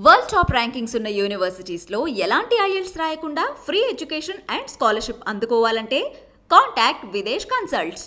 World top rankings ఉన్న యూనివర్సిటీస్లో ఎలాంటి IELTS రాయకుండా ఫ్రీ ఎడ్యుకేషన్ అండ్ స్కాలర్షిప్ అందుకోవాలంటే కాంటాక్ట్ విదేశ్ కన్సల్ట్స్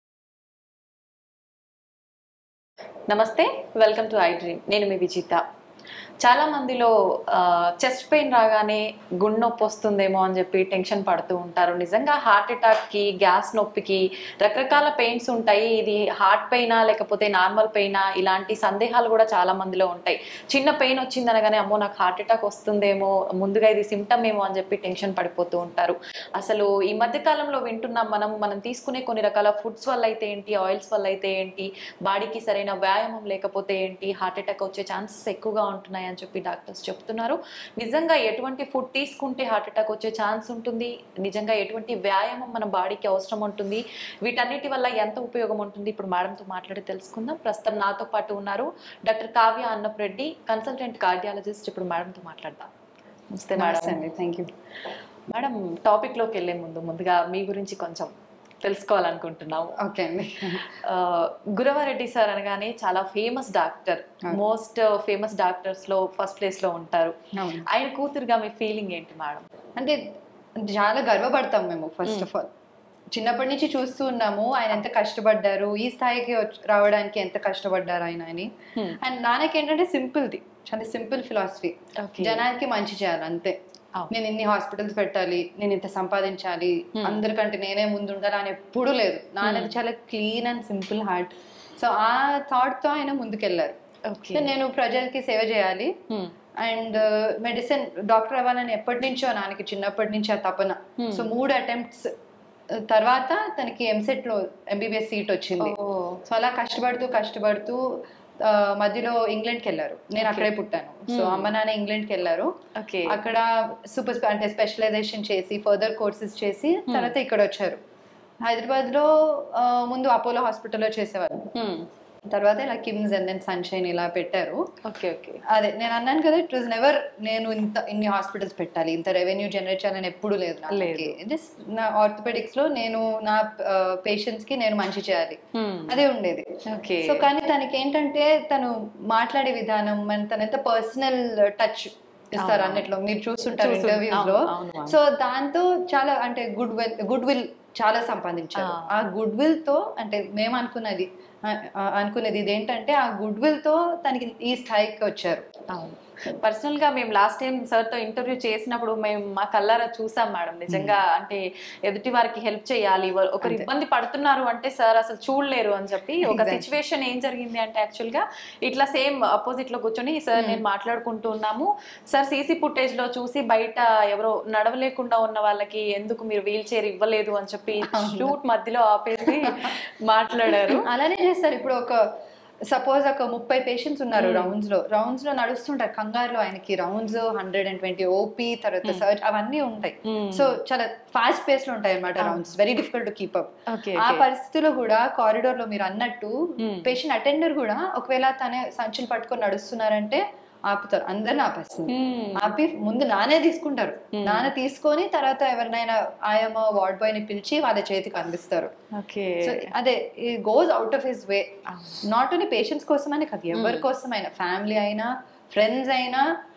నమస్తే వెల్కమ్ టు ఐ డ్రీమ్ నేను మీ విజిత చాలా మందిలో చెస్ట్ పెయిన్ రాగానే గుండె నొప్పి వస్తుందేమో అని చెప్పి టెన్షన్ పడుతూ ఉంటారు నిజంగా హార్ట్ అటాక్కి గ్యాస్ నొప్పికి రకరకాల పెయిన్స్ ఉంటాయి ఇది హార్ట్ పెయినా లేకపోతే నార్మల్ పెయినా ఇలాంటి సందేహాలు కూడా చాలా మందిలో ఉంటాయి చిన్న పెయిన్ వచ్చింది అనగానే అమ్మో నాకు హార్ట్ అటాక్ వస్తుందేమో ముందుగా ఇది సిమ్టమ్ ఏమో అని చెప్పి టెన్షన్ పడిపోతూ ఉంటారు అసలు ఈ మధ్య కాలంలో వింటున్నాం మనం మనం తీసుకునే కొన్ని రకాల ఫుడ్స్ వల్ల అయితే ఏంటి ఆయిల్స్ వల్ల అయితే ఏంటి బాడీకి సరైన వ్యాయామం లేకపోతే ఏంటి హార్ట్ అటాక్ వచ్చే ఛాన్సెస్ ఎక్కువగా ఉంటున్నాయి అని చెప్పి డాక్టర్స్ చెప్తున్నారు నిజంగా ఎటువంటి ఫుడ్ తీసుకుంటే హార్ట్ అటాక్ వచ్చే ఛాన్స్ ఉంటుంది నిజంగా ఎటువంటి వ్యాయామం మన బాడీకి అవసరం ఉంటుంది వీటన్నిటి వల్ల ఎంత ఉపయోగం ఉంటుంది ఇప్పుడు మేడంతో మాట్లాడి తెలుసుకుందాం ప్రస్తుతం నాతో పాటు ఉన్నారు doctor Kavya Annapreddy consultant cardiologist ఇప్పుడు మేడంతో మాట్లాడదాం నమస్తే నమస్తే మేడం అండి థ్యాంక్ యూ మేడం టాపిక్లోకి వెళ్ళే ముందు ముందుగా మీ గురించి కొంచెం తెలుసుకోవాలనుకుంటున్నాము ఓకే అండి ఆ, గురవారెడ్డి సార్ అనగానే చాలా ఫేమస్ డాక్టర్ అవును. మోస్ట్ ఫేమస్ డాక్టర్స్ లో ఫస్ట్ ప్లేస్ లో ఉంటారు అవును. ఆయన కూతురుగా మీ ఫీలింగ్ ఏంటి మేడం అంటే చాలా గర్వపడతాం మేము ఫస్ట్ ఆఫ్ ఆల్ చిన్నప్పటి నుంచి చూస్తూ ఉన్నాము ఆయన ఎంత కష్టపడ్డారు ఈ స్థాయికి వచ్చి- రావడానికి ఎంత కష్టపడ్డారు ఆయన అని Hmm. అండ్ నాన్నకి ఏంటంటే సింపుల్ది చాలా సింపుల్ ఫిలాసఫీ Okay. జనానికి మంచి చేయాలి అంతే అవును. నేను ఇన్ని హాస్పిటల్స్ పెట్టాలి నేను ఇంత సంపాదించాలి Hmm. అందరికంటే నేనే ముందు ఉండాలి అని ఎప్పుడూ లేదు నాన్నది చాలా clean and simple heart so ఆ థాట్ తో ఆయన ముందుకెళ్లారు ఓకే సో నేను ప్రజలకి సేవ చేయాలి అండ్ మెడిసిన్ డాక్టర్ అవ్వాలని ఎప్పటి నుంచో నాన్నకి చిన్నప్పటి నుంచి ఆ తపన Hmm. సో మూడు అటెంప్ట్స్ తర్వాత తనకి ఎంసెట్ లో ఎంబీబీఎస్ సీట్ వచ్చింది సో అలా కష్టపడుతూ కష్టపడుతూ ఆ, మధ్యలో ఇంగ్లాండ్కి వెళ్ళారు నేను అక్కడే పుట్టాను సో Hmm. అమ్మ నాన్న ఇంగ్లాండ్కి వెళ్ళారు ఓకే అక్కడ సూపర్ అంటే స్పెషలైజేషన్ చేసి ఫర్దర్ కోర్సెస్ చేసి తర్వాత ఇక్కడ వచ్చారు హైదరాబాద్ లో ఆ, ముందు అపోలో హాస్పిటల్లో చేసేవారు తర్వాత ఇలా కిమ్స్ అండ్ దెన్ సన్షైన్ ఇలా పెట్టారు ఓకే ఓకే అదే నేను అన్నాను కదా ఇట్ వాజ్ నెవర్ నేను ఇంత ఇన్ని హాస్పిటల్స్ పెట్టాలి ఇంత రెవెన్యూ జనరేట్ చేయాలని ఎప్పుడు లేదు లేదు. జస్ట్ నా ఆర్థోపెడిక్స్ లో నేను నా పేషెంట్స్ కి నేను మంచి చేయాలి అదే ఉండేది ఓకే సో కానీ తనకి ఏంటంటే తను మాట్లాడే విధానం మన తన ఎంత పర్సనల్ టచ్ ఇస్తారు అవును. అన్నిట్లో మీరు చూస్తుంటారు చూసు- ఇంటర్వ్యూస్ లో అవును, అవును, అవును. సో దాంతో చాలా అంటే గుడ్ విల్ గుడ్ విల్ చాలా సంపాదించారు ఆ. ఆ గుడ్ విల్ తో అంటే మేము అనుకున్నది ఆ- ఆ- అనుకునేది ఇదేంటంటే ఆ గుడ్ విల్ తో తనకి ఈ స్థాయికి వచ్చారు అవును పర్సనల్ గా మేము లాస్ట్ టైం సార్ తో ఇంటర్వ్యూ చేసినప్పుడు మేము మా కల్లారా చూసాం మేడం నిజంగా అంటే ఎదుటి వారికి హెల్ప్ చేయాలి వా- ఒకరు అంతే. ఇబ్బంది పడుతున్నారు అంటే సార్ అసలు చూడలేరు అని చెప్పి ఒక Exactly. సిచ్యువేషన్ ఏం జరిగింది అంటే యాక్చువల్ గా ఇట్లా సేమ్ అపోజిట్ లో కూర్చొని సార్ Hmm. నేను మాట్లాడుకుంటూ ఉన్నాము సార్ సీసీ ఫుటేజ్ లో చూసి బయట ఎవరో నడవలేకుండా ఉన్న వాళ్ళకి ఎందుకు మీరు వీల్ చైర్ ఇవ్వలేదు అని చెప్పి అవును. షూట్ మధ్యలో ఆపేసి మాట్లాడారు అలానే చేస్తారు ఇప్పుడు ఒక సపోజ్ ఒక ముప్పై పేషెంట్స్ ఉన్నారు Hmm. రౌండ్స్ లో రౌండ్స్ లో నడుస్తుంటారు కంగారులో ఆయనకి rounds hundred and twenty OP తర్వాత Hmm. సర్చ్ అవన్నీ ఉంటాయి Hmm. సో చాలా ఫాస్ట్ పేస్ లో ఉంటాయి అనమాట అవును. Rounds very difficult to keep up okay ఆ పరిస్థితిలో కూడా కారిడోర్ లో మీరు అన్నట్టు Hmm. పేషెంట్ అటెండర్ కూడా ఒకవేళ తనే సంచులు పట్టుకొని నడుస్తున్నారంటే ఆపుతారు అందరిని ఆపేస్తుంది ఆపి ముందు నానే తీసుకుంటారు Hmm. నాన్న తీసుకొని తర్వాత ఎవరినైనా ఆయమ్మ వార్డ్ బాయ్ ని పిలిచి వాళ్ళ చేతికి అందిస్తారు ఓకే సో అదే goes out of his way not only patients కోసమని కాదు ఎవరి కోసమైనా ఫ్యామిలీ అయినా ఫ్రెండ్స్ అయినా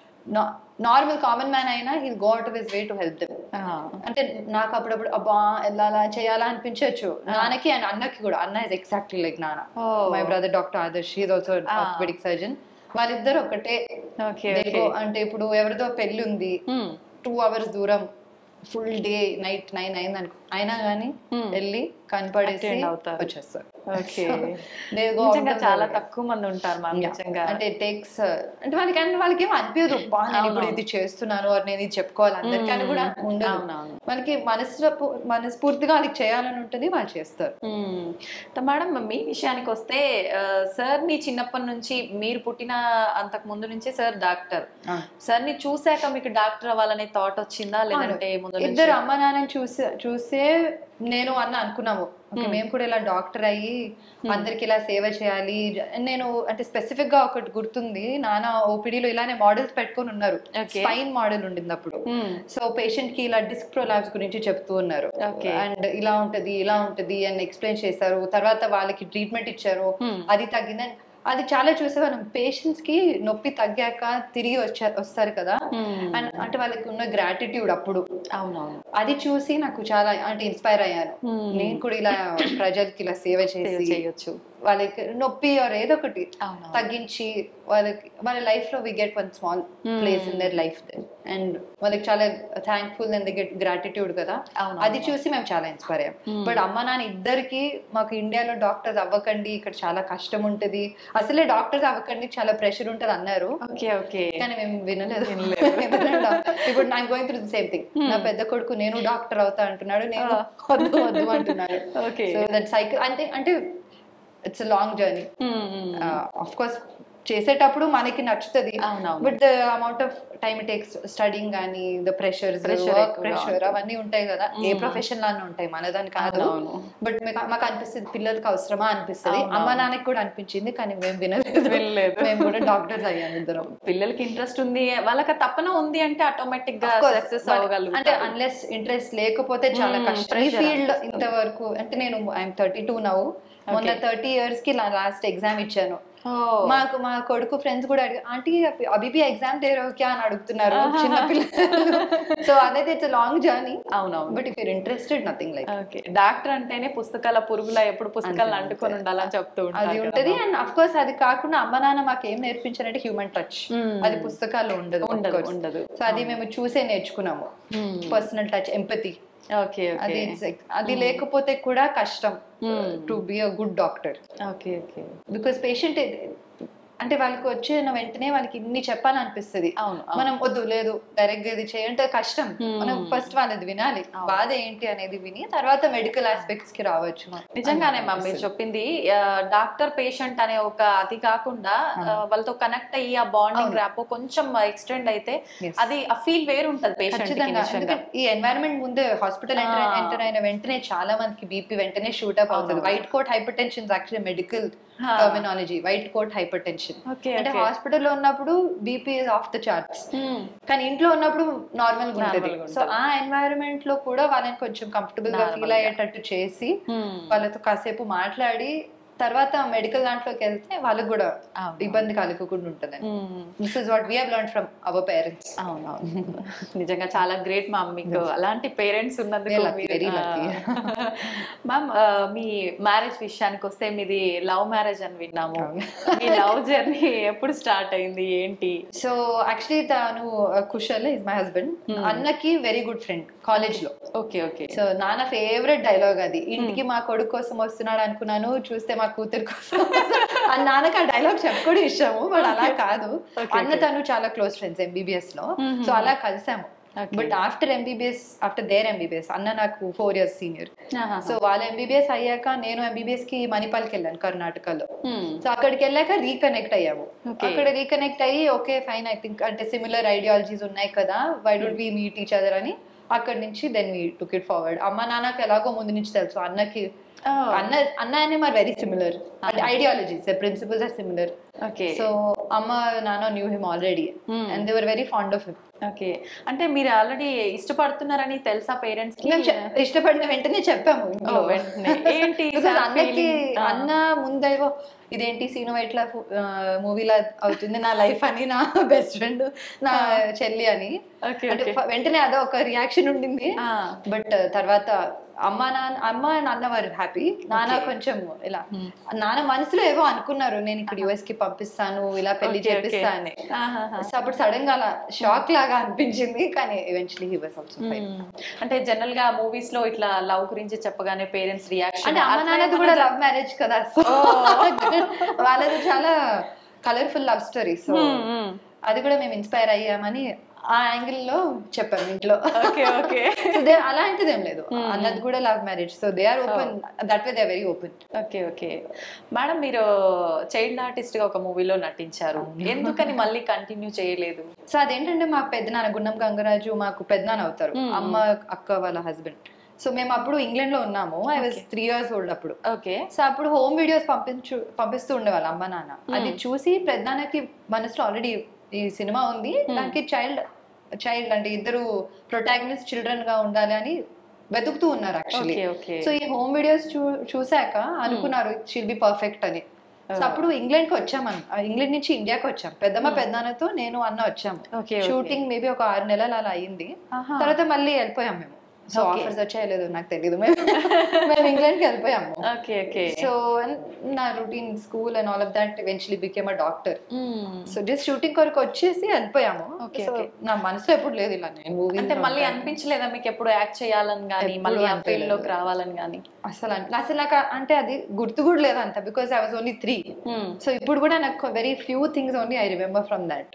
నార్మల్ కామన్ మ్యాన్ అయినా he go out of his way to help them అంటే నాకు అప్పుడప్పుడు అబ్బా వెళ్ళాలా చేయాలా అనిపించవచ్చు నాన్నకి అండ్ అన్నకి కూడా అన్న ఇస్ ఎగ్జాక్ట్లీ లైక్ నాన్న my brother doctor Adarsh is also Ah. Orthopedic surgeon వాళ్ళిద్దరు ఒకటే ఓకే They go- అంటే ఇప్పుడు ఎవరిదో పెళ్లి ఉంది టూ అవర్స్ దూరం ఫుల్ డే నైట్ నైన్ అయింది అనుకో అయినా కానీ Hmm. వెళ్ళి కనపడేసి Attend అవుతారు. వచ్చేస్తారు okay So, they go out నిజంగా of చాలా their way. తక్కువ మంది ఉంటారు మ్యామ్ Yeah. నిజంగా అంటే టేక్స్ అంటే వాళ్ళకి అంటే వాళ్ళకి ఏం అనిపించదు "బా, నేను ఇప్పుడు అవునవును. ఇది చేస్తున్నాను or నేను ఇది చెప్పుకోవాలి అందరికీ అని కూడా ఉండదు అవునవును వాళ్ళకి మనసు మనస్ఫూర్తిగా వాళ్ళకి చేయాలని ఉంటుంది వాళ్ళు చేస్తారు మ్మ్. త- మేడం మీ విషయానికి వస్తే ఆ, సార్ ని చిన్నప్పటి నుంచి మీరు పుట్టిన అంతకు ముందు నుంచే సార్ డాక్టర్ సార్ ని చూశాక మీకు డాక్టర్ అవ్వాలనే థాట్ వచ్చిందా లేదంటే ముందు నుంచి ఇద్దరు అమ్మ నాన్నని చూసే చూసే నేను అన్న అనుకున్నాము ఓకే మేము కూడా ఇలా డాక్టర్ అయ్యి అందరికి ఇలా సేవ చేయాలి నేను అంటే స్పెసిఫిక్ గా ఒకటి గుర్తుంది నాన్న ఓపీడీలో ఇలానే మోడల్స్ పెట్టుకొని ఉన్నారు Okay. స్పైన్ మోడల్ ఉండింది అప్పుడు మ్మ్. సో పేషెంట్ కి ఇలా డిస్క్ ప్రొలాబ్స్ గురించి చెప్తూ ఉన్నారు Okay. అండ్ ఇలా ఉంటది ఇలా ఉంటది అని ఎక్స్ప్లెయిన్ చేశారు తర్వాత వాళ్ళకి ట్రీట్మెంట్ ఇచ్చారు Hmm. అది తగ్గిందని అది చాలా చూసే మనం పేషెంట్స్ కి నొప్పి తగ్గాక తిరిగి వచ్చా వస్తారు కదా అండ్ అంటే వాళ్ళకి ఉన్న గ్రాటిట్యూడ్ అప్పుడు అవునవును అది చూసి నాకు చాలా అంటే ఇన్స్పైర్ అయ్యాను Hmm. నేను కూడా ఇలా ప్రజలకి ఇలా సేవ చేసి చేయొచ్చు వాళ్ళకి నొప్పి ఆర్ ఏదో ఒకటి అవునవును. తగ్గించి వాళ్ళకి వాళ్ళ లైఫ్ లో we get one small Hmm. Place in their life and వాళ్ళకి చాలా థ్యాంక్ఫుల్ అండ్ గెట్ గ్రాటిట్యూడ్ కదా అవును, అది అవును. చూసి మేము చాలా ఇన్స్పైర్ అయ్యాం Hmm. బట్ అమ్మ నాన్న ఇద్దరికి మాకు ఇండియాలో డాక్టర్స్ అవ్వకండి ఇక్కడ చాలా కష్టం ఉంటది అసలే డాక్టర్స్ అవ్వకండి చాలా ప్రెషర్ ఉంటది అన్నారు ఓకే ఓకే కానీ మేము వినలేదు ఎందుకంటే ఇప్పుడు I'm going through the same thing నా పెద్ద కొడుకు నేను డాక్టర్ అవుతా అంటున్నాడు నేను వద్దు వద్దు అంటున్నాడు Okay. సో దట్ సైకిల్ అంటే అంటే it's long journey of course చేసేటప్పుడు మనకి నచ్చుతుంది అవునవును. But the amount of time takes studying కానీ ద ప్రెషర్స్ Pressure వర్క్ ఎక్కువగా ప్రెషర్ ఉంటుంది. అవన్నీ ఉంటాయి కదా ఏ ప్రొఫెషన్ లానే ఉంటాయి మన దాని కాదు అవునవును. బట్ మాకు అనిపిస్తుంది పిల్లలకి అవసరమా అనిపిస్తుంది అవునవును. అమ్మ నాన్నకి కూడా అనిపించింది కానీ మేము వినలేదు వినలేదు. మేము కూడా డాక్టర్స్ అయ్యాము ఇద్దరం పిల్లలకి ఇంట్రెస్ట్ ఉంది వాళ్ళకి ఆ తప్పన ఉంది అంటే ఆటోమేటిక్ గా Of course, సక్సెస్ but అవ్వగలుగుతారు అంటే అన్లెస్ ఇంట్రెస్ట్ లేకపోతే చాలా Hmm, కష్టం ఈ pressure ఫీల్డ్ అనిపిస్తుంది. ఇంతవరకు అంటే నేను ఐఎమ్ థర్టీ టూ నవ్వు మొన్న Okay. థర్టీ ఇయర్స్ కి లాస్ట్ ఎగ్జామ్ ఇచ్చాను Oh. మాకు మా కొడుకు ఫ్రెండ్స్ కూడా అడిగి ఆంటీ అభి भी ఎగ్జామ్ దే రహో క్యా అని అడుగుతున్నారు ఆహా. చిన్న పిల్లలు సో అదైతే ఇట్స్ లాంగ్ జర్నీ అవునవును but if you're interested nothing like okay doctor అంటేనే పుస్తకాల పురుగుల ఎప్పుడు పుస్తకాలను అంతే, అంటుకొని అంతే. ఉండాలని చెప్తూ అది ఉంటారు ఉంటది కదా. అండ్ అఫ్ కోర్స్ అది కాకుండా అమ్మ నాన్న మాకు ఏం నేర్పించారంటే హ్యూమన్ టచ్ Hmm. అది పుస్తకాల్లో ఉండదు ఉండదు, ఉండదు. సో అది మేము చూసే నేర్చుకున్నాము Hmm. Personal touch empathy okay అది ఓకే it's like- అది లేకపోతే కూడా కష్టం Hmm. To be a good doctor okay okay because patient అంటే వాళ్ళకి వచ్చిన వెంటనే వాళ్ళకి ఇన్ని చెప్పాలనిపిస్తుంది అవును, అవును. మనం వద్దు లేదు డైరెక్ట్ గా ఇది చేయంటే కష్టం Hmm. మనం ఫస్ట్ వాళ్ళది వినాలి అవును. బాధ ఏంటి అనేది విని తర్వాత మెడికల్ ఆస్పెక్ట్స్ కి రావచ్చు నిజంగానే మ్యామ్ మీరు చెప్పింది డాక్టర్ పేషెంట్ అనే ఒక అది కాకుండా ఆ, వాళ్ళతో కనెక్ట్ అయ్యి ఆ బాండింగ్ అవును. ర్యాప్ కొంచెం ఎక్స్టెండ్ అయితే Yes. అది ఆ ఫీల్ వేరు ఉంటది పేషెంట్ ఖచ్చితంగా ఎందుకంటే ఈ ఎన్వైరన్మెంట్ ముందే హాస్పిటల్ ఎంటర్ Ah. ఎంటర్ అయిన వెంటనే చాలా మందికి బీపీ వెంటనే షూట్ అప్ అవుతుంది అవును. White coat hypertension actually medical Ah. Terminology white coat hypertension Okay, అంటే okay. హాస్పిటల్లో ఉన్నప్పుడు BP is off the charts కానీ ఇంట్లో ఉన్నప్పుడు నార్మల్ గా ఉంటుంది Normal గా సో ఆ ఎన్వైరన్మెంట్ లో కూడా వాళ్ళని కొంచెం కంఫర్టబుల్ గా Normal ఫీల్ గా. అయ్యేటట్టు చేసి వాళ్ళతో కాసేపు మాట్లాడి తర్వాత మెడికల్ దాంట్లోకి వెళ్తే వాళ్ళకి కూడా అవును. ఇబ్బంది కలగకుండా ఉంటుంది this is what we have learn from our parents అవునవును నిజంగా చాలా గ్రేట్ మ్యామ్ మీకు అలాంటి పేరెంట్స్ ఉన్నందుకు We're lucky, very lucky. Ma'am మీ మ్యారేజ్ విషయానికి వస్తే మీది లవ్ మ్యారేజ్ అని విన్నాము అవును. మీ లవ్ జర్నీ ఎప్పుడు స్టార్ట్ అయింది ఏంటి సో యాక్చువల్లీ తను కుషల్ ఇస్ మై హస్బెండ్ అన్నకి వెరీ గుడ్ ఫ్రెండ్ కాలేజ్ లో ఓకే ఓకే సో నాన్న ఫేవరెట్ డైలాగ్ అది ఇంటికి మా కొడుకు కోసం వస్తున్నాడు అనుకున్నాను చూస్తే మా కూతురు కోసం ఆ నాన్నకి ఆ డైలాగ్ చెప్పుకోవడం ఇష్టము బట్ అలా కాదు Okay, అన్న okay. తను చాలా క్లోజ్ ఫ్రెండ్స్ ఎంబీబీఎస్ లో Mhm. సో అలా కలిసాము Okay. But after MBBS after there MBBS అన్న నాకు ఫోర్ ఇయర్స్ సీనియర్ ఆహాహా. సో వాళ్ళ ఎంబీబీఎస్ అయ్యాక నేను ఎంబీబీఎస్ కి మణిపాల్కి వెళ్ళాను కర్ణాటకలో Hmm. సో అక్కడికి వెళ్ళాక రీకనెక్ట్ అయ్యాము Okay. అక్కడ రీకనెక్ట్ అయ్యి ఓకే ఫైన్ ఐ థింక్ అంటే సిమిలర్ ఐడియాలజీస్ ఉన్నాయి కదా why don't we meet each other అని అక్కడి నుంచి then we took it forward అమ్మ నాన్నకి ఎలాగో ముందు నుంచి తెలుసు అన్నకి Oh. అన్న అన్న అని మరి వెరీ సిమిలర్ అంటే ideologies principles are similar okay so అమ్మ నాన్న knew him already Hmm. And they were very fond of him okay అంటే మీరు ఆల్రెడీ ఇష్టపడుతున్నారని తెలుసా పేరెంట్స్ కి మేము చె- ఇష్టపడిన వెంటనే చెప్పాము ఇంట్లో. Oh, వెంటనే. ఏంటి Because sad అన్నకి feeling? Ah. అన్న ముందేవో ఇదేంటి సీను ఇట్లా మూవీలా అవుతుంది నా లైఫ్ అని నా బెస్ట్ ఫ్రెండ్ నా చెల్లి అని Okay, అంటే okay. ఫ- వెంటనే అదో ఒక రియాక్షన్ ఉండింది Ah. బట్ తర్వాత అమ్మ నాన్న అమ్మ నాన్న వారు హ్యాపీ నాన్న Okay. కొంచెం ఇలా నాన్న మనసులో ఏవో అనుకున్నారు నేను ఇక్కడ యుఎస్ కి పంపిస్తాను ఇలా పెళ్లి Okay, okay. చేపిస్తా అని ఆహాహా. సో అప్పుడు సడన్ గా అలా షాక్ లాగా అనిపించింది కానీ eventually he was also Hmm. అంటే జనరల్ గా మూవీస్ లో ఇట్లా లవ్ గురించి చెప్పగానే పేరెంట్స్ రియాక్షన్ అంటే అమ్మ నాన్నది కూడా లవ్ మ్యారేజ్ కదా సో వాళ్ళది చాలా కలర్ఫుల్ లవ్ స్టోరీ సో అది కూడా మేము ఇన్స్పైర్ అయ్యామని ఆ యాంగిల్ లో చెప్పాము ఇంట్లో ఓకే ఓకే సో దే అలాంటిది ఏం లేదు అన్నది కూడా love marriage so they are open that way they very open okay okay madam మీరు చైల్డ్ ఆర్టిస్ట్ గా ఒక మూవీలో నటించారు ఎందుకని మళ్ళీ కంటిన్యూ చేయలేదు సో అదేంటంటే మా పెద్దనాన్న గుండం గంగరాజు మాకు పెద్దనాన్న అవుతారు అమ్మ అక్క వాళ్ళ హస్బెండ్ సో మేము అప్పుడు ఇంగ్లాండ్ లో ఉన్నాము I was three years old అప్పుడు ఓకే సో అప్పుడు హోమ్ వీడియోస్ పంపించు పంపిస్తూ ఉండేవాళ్ళు అమ్మ నాన్న అది చూసి పెద్దనాన్నకి మనసులో ఆల్రెడీ ఈ సినిమా ఉంది దానికి చైల్డ్ చైల్డ్ అంటే ఇద్దరు ప్రొటాగనిస్ట్ చిల్డ్రన్ గా ఉండాలి అని వెతుకుతూ ఉన్నారు యాక్చువల్లీ ఓకే ఓకే సో ఈ హోమ్ వీడియోస్ చూ చూసాక అనుకున్నారు షీల్ బి పర్ఫెక్ట్ అని సో అప్పుడు ఇంగ్లాండ్ కి వచ్చాం అన్న- ఇంగ్లాండ్ నుంచి ఇండియాకి వచ్చాం పెద్దమ్మ పెద్దనాన్నతో నేను అన్న వచ్చాము ఓకే షూటింగ్ మేబీ ఒక ఆరు నెలలు అలా అయింది ఆహా. తర్వాత మళ్ళీ వెళ్ళిపోయాం మేము సో Okay. ఆఫర్స్ వచ్చాయో లేదో నాకు తెలియదు మేము మేము ఇంగ్లాండ్ కి వెళ్ళిపోయాము ఓకే ఓకే సో నా routine school and all of that eventually became a doctor so just shooting కొరకు వచ్చేసి వెళ్ళిపోయాము Okay, సో okay. నా మనసులో ఎప్పుడు లేదు ఇలా నేను movies అంటే లో మళ్ళీ ఉంటాను. అనిపించలేదా మీకు ఎప్పుడు యాక్ట్ చేయాలని కానీ ఎప్పుడు మళ్ళీ ఆ అనిపించలేదు. ఫీల్డ్ లోకి రావాలని కానీ అసలు అన్- అసలు నాకు అంటే అది గుర్తు కూడా లేదు అంత because I was only three so ఇప్పుడు కూడా నాకు very few things only I remember from that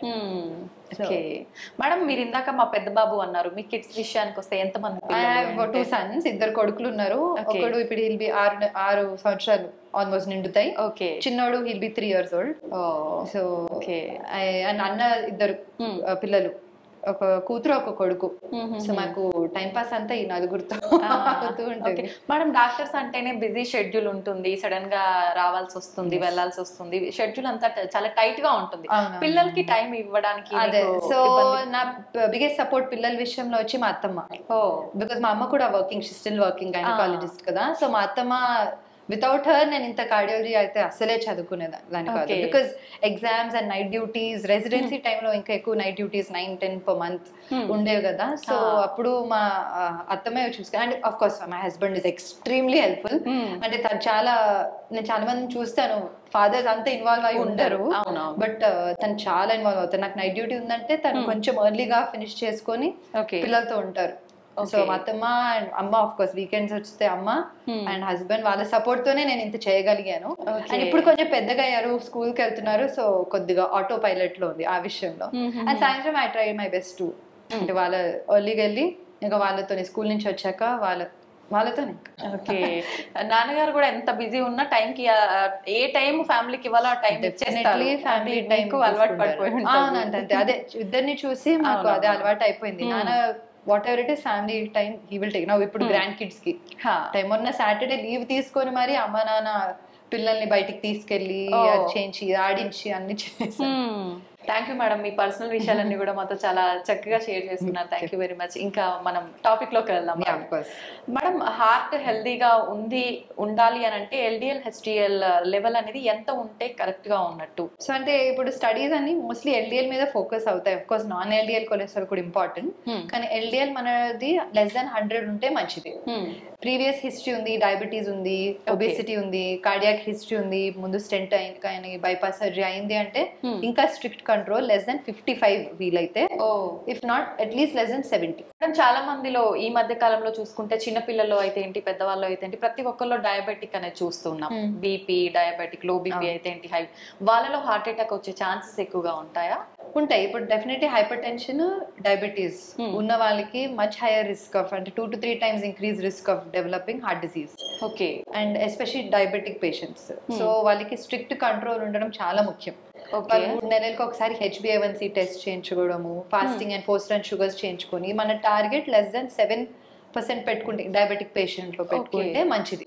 okay madam మీరు ఇందాక మా పెద్ద బాబు అన్నారు మీ కిడ్స్ విషయానికి వస్తే ఎంత మంది ఐ హావ్ టూ పిల్లలు సన్స్ ఇద్దరు కొడుకులు ఉన్నారు Okay. ఒకడు ఇప్పుడు హిల్ బి ఆరు ఆరు సంవత్సరాలు ఆల్మోస్ట్ నిండుతాయి ఓకే చిన్నోడు he'll be three years old so okay and అన్న ఇద్దరు Hmm. uh, పిల్లలు ఒక కూతురు ఒక కొడుకు సో మాకు టైం పాస్ అంతా ఈ నలుగురితో అవుతూ ఉంటుంది మేడం డాక్టర్స్ అంటేనే బిజీ షెడ్యూల్ ఉంటుంది సడన్ గా రావాల్సి వస్తుంది వెళ్ళాల్సి వస్తుంది షెడ్యూల్ అంతా ట- చాలా టైట్ గా ఉంటుంది అవునవును. పిల్లలకి టైం ఇవ్వడానికి అదే మీకు సో ఇబ్బంది- నా బిగ్గెస్ట్ సపోర్ట్ పిల్లల విషయంలో వచ్చి మా అత్తమ్మ ఓ బికాస్ మా అమ్మ కూడా వర్కింగ్ స్టిల్ వర్కింగ్ గైనకాలజిస్ట్ కదా సో మా అత్తమ్మ వితౌట్ హర్ నేను ఇంత కార్డియాలజీ అయితే అస్సలే చదువుకునేదాన్ని కాదు Okay. Because exams and night duties residency టైంలో ఇంకా ఎక్కువ night duties nine ten per month Hmm. ఉండేవి కదా సో Ah. అప్పుడు మా ఆ, అత్తమ్మే చూసుకుని and of course my husband is extremely helpful Hmm. అంటే తను చాలా నేను చాలా మంది చూస్తాను ఫాదర్స్ అంతా ఇన్వాల్వ్ అయి ఉండరు అవునవును. బట్ తను చాలా ఇన్వాల్వ్ అవుతారు నాకు నైట్ డ్యూటీ ఉందంటే తను కొంచెం ఎర్లీగా ఫినిష్ చేసుకొని ఓకే పిల్లలతో ఉంటారు సో Okay. మా అత్తమ్మ అండ్ అమ్మ ఆఫ్ కోర్స్ వీకెండ్స్ వస్తే అమ్మ Hmm. అండ్ హస్బెండ్ వాళ్ళ సపోర్ట్ తోనే నేను ఇంత చేయగలిగాను Okay. అండ్ ఇప్పుడు కొంచెం పెద్దగా అయ్యారు స్కూల్ కి వెళ్తున్నారు సో కొద్దిగా ఆటో పైలట్ లో ఉంది ఆ విషయంలో Mhm. అండ్ సాయంత్రం I try my best to అంటే వాళ్ళ ఎర్లీగా వెళ్ళి ఇంకా వాళ్ళతోనే స్కూల్ నుంచి వచ్చాక వాళ్ళ వాళ్ళతోనే ఓకే నాన్నగారు కూడా ఎంత బిజీ ఉన్నా టైం కి ఆ, ఏ టైం ఫ్యామిలీకి ఇవ్వాలో ఆ టైం డెఫినెట్లీ ఫ్యామిలీ టైం అలవాటు పడిపోయి ఉంటారు. అవునంటే అంతే అదే ఇద్దరిని చూసి మాకు అవును, అదే అవును. అలవాటు అయిపోయింది నాన్న whatever it is family time he will take నవ్వు ఇప్పుడు గ్రాండ్ కిడ్స్ కి హా. టైం మొన్న సాటర్డే లీవ్ తీసుకొని మరి అమ్మ నాన్న పిల్లల్ని బయటికి తీసుకెళ్లి Oh. అది చేయించి ఆడించి అన్ని చేసి థ్యాంక్ యూ మేడం మీ పర్సనల్ విషయాలన్నీ కూడా మాతో చాలా చక్కగా షేర్ చేసుకున్నారు థ్యాంక్ యూ వెరీ మచ్ ఇంకా మనం టాపిక్ లోకి వెళ్దాం మేడం హార్ట్ హెల్దీగా ఉంది ఉండాలి అని అంటే ఎల్డిఎల్ హెచ్డిఎల్ లెవెల్ అనేది ఎంత ఉంటే కరెక్ట్ గా ఉన్నట్టు సో అంటే ఇప్పుడు స్టడీస్ అన్ని మోస్ట్లీ ఎల్డిఎల్ మీద ఫోకస్ అవుతాయి of course non LDL cholesterol కూడా ఇంపార్టెంట్ Hmm. కానీ ఎల్డిఎల్ మనది లెస్ దాన్ హండ్రెడ్ ఉంటే మంచిది ప్రీవియస్ హిస్టరీ ఉంది డయాబెటీస్ ఉంది ఒబేసిటీ ఉంది కార్డియాక్ హిస్టరీ ఉంది ముందు స్టెంట్ అయింది కానీ బైపాస్ సర్జరీ అయింది అంటే Hmm. ఇంకా strict control less than fifty five వీలైతే or if not at least less than seventy madam చాలా మందిలో ఈ మధ్య కాలంలో చూసుకుంటే చిన్న పిల్లలు అయితే ఏంటి పెద్దవాళ్ళు అయితే ఏంటి ప్రతి ఒక్కరిలో డయాబెటిక్ అనేది చూస్తున్నాం Hmm. బీపీ డయాబెటిక్ లో బీపీ అయితే ఏంటి హై వాళ్ళలో హార్ట్ అటాక్ వచ్చే ఛాన్సెస్ ఎక్కువగా ఉంటాయా ఉంటాయి ఇప్పుడు definitely hypertension diabetes Hmm. ఉన్న వాళ్ళకి మచ్ హైయర్ రిస్క్ ఆఫ్ అంటే two to three times increase risk of developing heart disease okay and especially diabetic patients so వాళ్ళకి స్ట్రిక్ట్ కంట్రోల్ ఉండడం చాలా ముఖ్యం ఓకే వాళ్ళు మూడు నెలలకు ఒకసారి హెచ్బిఏవన్సీ టెస్ట్ చేయించుకోవడము fasting and post run sugars చేయించుకొని మన target less then seven percent పెట్టుకుంటే డయాబెటిక్ పేషెంట్ లో పెట్టుకుంటే మంచిది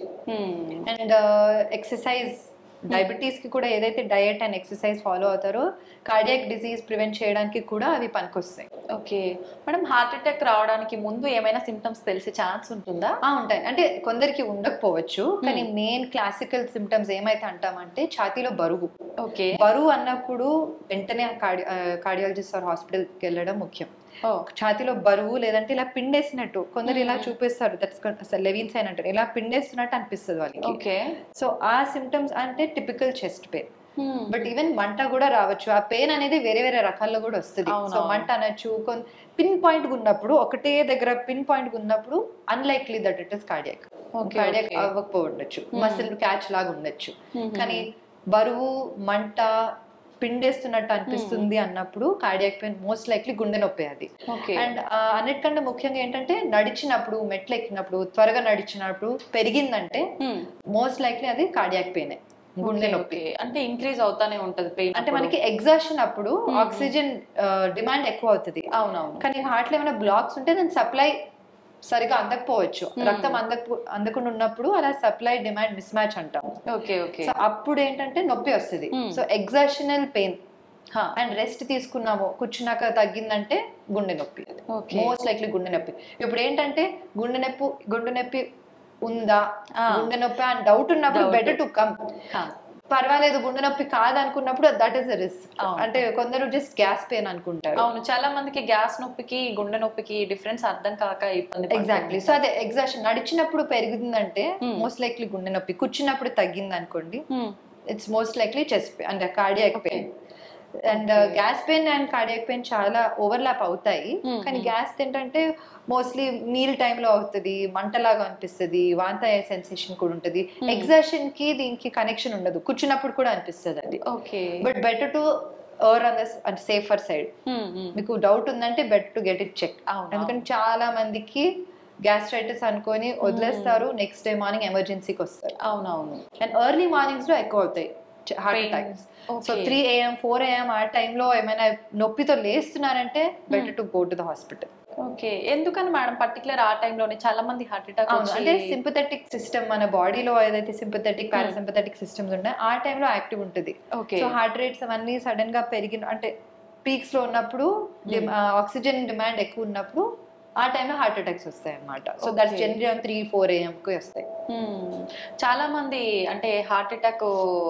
అండ్ ఎక్సర్సైజ్ డయాబెటీస్ కి కూడా ఏదైతే డయట్ అండ్ ఎక్సర్సైజ్ ఫాలో అవుతారో కార్డియాక్ డిసీజ్ ప్రివెంట్ చేయడానికి కూడా అవి పనికొస్తాయి ఓకే మేడం హార్ట్ అటాక్ రావడానికి ముందు ఏమైనా సిమ్టమ్స్ తెలిసే ఛాన్స్ ఉంటుందా ఆ, ఉంటాయి అంటే కొందరికి ఉండకపోవచ్చు కానీ మెయిన్ క్లాసికల్ సిమ్టమ్స్ ఏమైతే అంటామంటే ఛాతీలో బరువు ఓకే బరువు అన్నప్పుడు వెంటనే కార్డియాలజిస్ట్ ఆర్ హాస్పిటల్కి వెళ్ళడం ముఖ్యం ఓ ఛాతీలో బరువు లేదంటే ఇలా పిండేసినట్టు కొందరు ఇలా చూపిస్తారు దట్స్ అసలు లెవిన్స్ అయినట్టు ఇలా పిండేస్తున్నట్టు అనిపిస్తుంది వాళ్ళకి ఓకే సో ఆ సిమ్టమ్స్ అంటే typical chest pain but even మంట కూడా రావచ్చు ఆ పెయిన్ అనేది వేరే వేరే రకాల్లో కూడా వస్తుంది అవును, సో అవును. మంట అనొచ్చు పిన్ పాయింట్ ఉన్నప్పుడు ఒకటే దగ్గర పిన్ పాయింట్ ఉన్నప్పుడు unlikely that it is cardiac Okay, cardiac okay. అవ్వకపోవచ్చు Hmm. మసిల్ క్యాచ్ లాగా ఉండొచ్చు Hmm. కానీ బరువు మంట పిండేస్తున్నట్టు అనిపిస్తుంది అన్నప్పుడు కార్డియాక్ పెయిన్ మోస్ట్ లైక్లీ గుండె నొప్పి అది ఓకే అండ్ అన్నిటికంటే ముఖ్యంగా ఏంటంటే నడిచినప్పుడు మెట్లు ఎక్కినప్పుడు త్వరగా నడిచినప్పుడు పెరిగిందంటే మోస్ట్ లైక్లీ అది కార్డియాక్ పెయిన్ గుండె నొప్పి అంటే ఇంక్రీజ్ అవుతానే ఉంటది పెయిన్ అంటే మనకి ఎగ్జాషన్ అప్పుడు ఆక్సిజన్ డిమాండ్ ఎక్కువ అవుతుంది అవునవును కానీ హార్ట్ లో ఏమైనా బ్లాక్స్ ఉంటే దాని సప్లై సరిగా అందకపోవచ్చు రక్తం అందక అందకుండా ఉన్నప్పుడు అలా సప్లై డిమాండ్ మిస్ మ్యాచ్ అంటాం ఓకే ఓకే సో అప్పుడు ఏంటంటే నొప్పి వస్తుంది Hmm. So exertional pain and rest తీసుకున్నాము కూర్చున్నాక తగ్గిందంటే గుండె నొప్పి ఓకే మోస్ట్ లైక్లీ గుండె నొప్పి ఇప్పుడు ఏంటంటే గుండె నొప్పి గుండె నొప్పి ఉందా ఆ. గుండె నొప్పి అని డౌట్ ఉన్నప్పుడు Doubt. బెటర్ టు కమ్ పర్వాలేదు గుండె నొప్పి కాదనుకున్నప్పుడు దట్ ఈస్ రిస్క్ అవును. అంటే కొందరు జస్ట్ గ్యాస్ పెయిన్ అనుకుంటారు అవును చాలా మందికి గ్యాస్ నొప్పికి గుండె నొప్పికి డిఫరెన్స్ అర్థం కాక ఇబ్బంది పడుతూ ఎగ్జాక్ట్లీ సో అదే ఎగ్జాక్షన్ నడిచినప్పుడు పెరిగిందంటే Hmm. మోస్ట్ లైక్లీ గుండె నొప్పి కూర్చున్నప్పుడు తగ్గింది అనుకోండి Hmm. It's most likely chest అంటే cardiac Okay. Pain and Okay. Gas pain and cardiac pain చాలా ఓవర్లాప్ అవుతాయి Hmm, కానీ hmm. గ్యాస్ ఏంటంటే మోస్ట్లీ మీల్ టైంలో అవుతుంది మంటలాగా అనిపిస్తుంది వాంత అయ్యే సెన్సేషన్ కూడా ఉంటుంది Hmm. ఎగ్జాషన్ కి దీనికి కనెక్షన్ ఉండదు కూర్చున్నప్పుడు కూడా అనిపిస్తుంది అది okay but better to over on the అంటే సేఫర్ సైడ్ Hmm, hmm. మీకు డౌట్ ఉందంటే better to get it check అవును, ఎందుకంటే చాలా మందికి గ్యాస్ట్రైటిస్ అనుకొని వదిలేస్తారు నెక్స్ట్ డే మార్నింగ్ ఎమర్జెన్సీకి వస్తారు అవునవును అండ్ ఎర్లీ మార్నింగ్స్ లో ఎక్కువ అవుతాయి heart Pain. Attacks so Okay. Three AM four AM ఆ టైంలో ఏమైనా నొప్పితో లేస్తున్నారంటే better to go to the hospital okay ఎందుకని మేడం పర్టికులర్ ఆ టైంలోనే చాలా మంది హార్ట్ అటాక్ అంటే సింపథెటిక్ సిస్టమ్ మన బాడీలో ఏదైతే సింపథెటిక్ పారాసింపథెటిక్ సిస్టమ్స్ ఉన్నాయో ఆ టైంలో యాక్టివ్ ఉంటుంది ఓకే సో హార్ట్ రేట్స్ అవన్నీ సడన్ గా పెరిగిన అంటే పీక్స్ లో ఉన్నప్పుడు ఆక్సిజన్ డిమాండ్ ఎక్కువ ఉన్నప్పుడు ఆ టైంలో హార్ట్ అటాక్స్ వస్తాయి అన్నమాట so that's Okay. General three four AM కి వస్తాయి చాలా మంది అంటే హార్ట్ అటాక్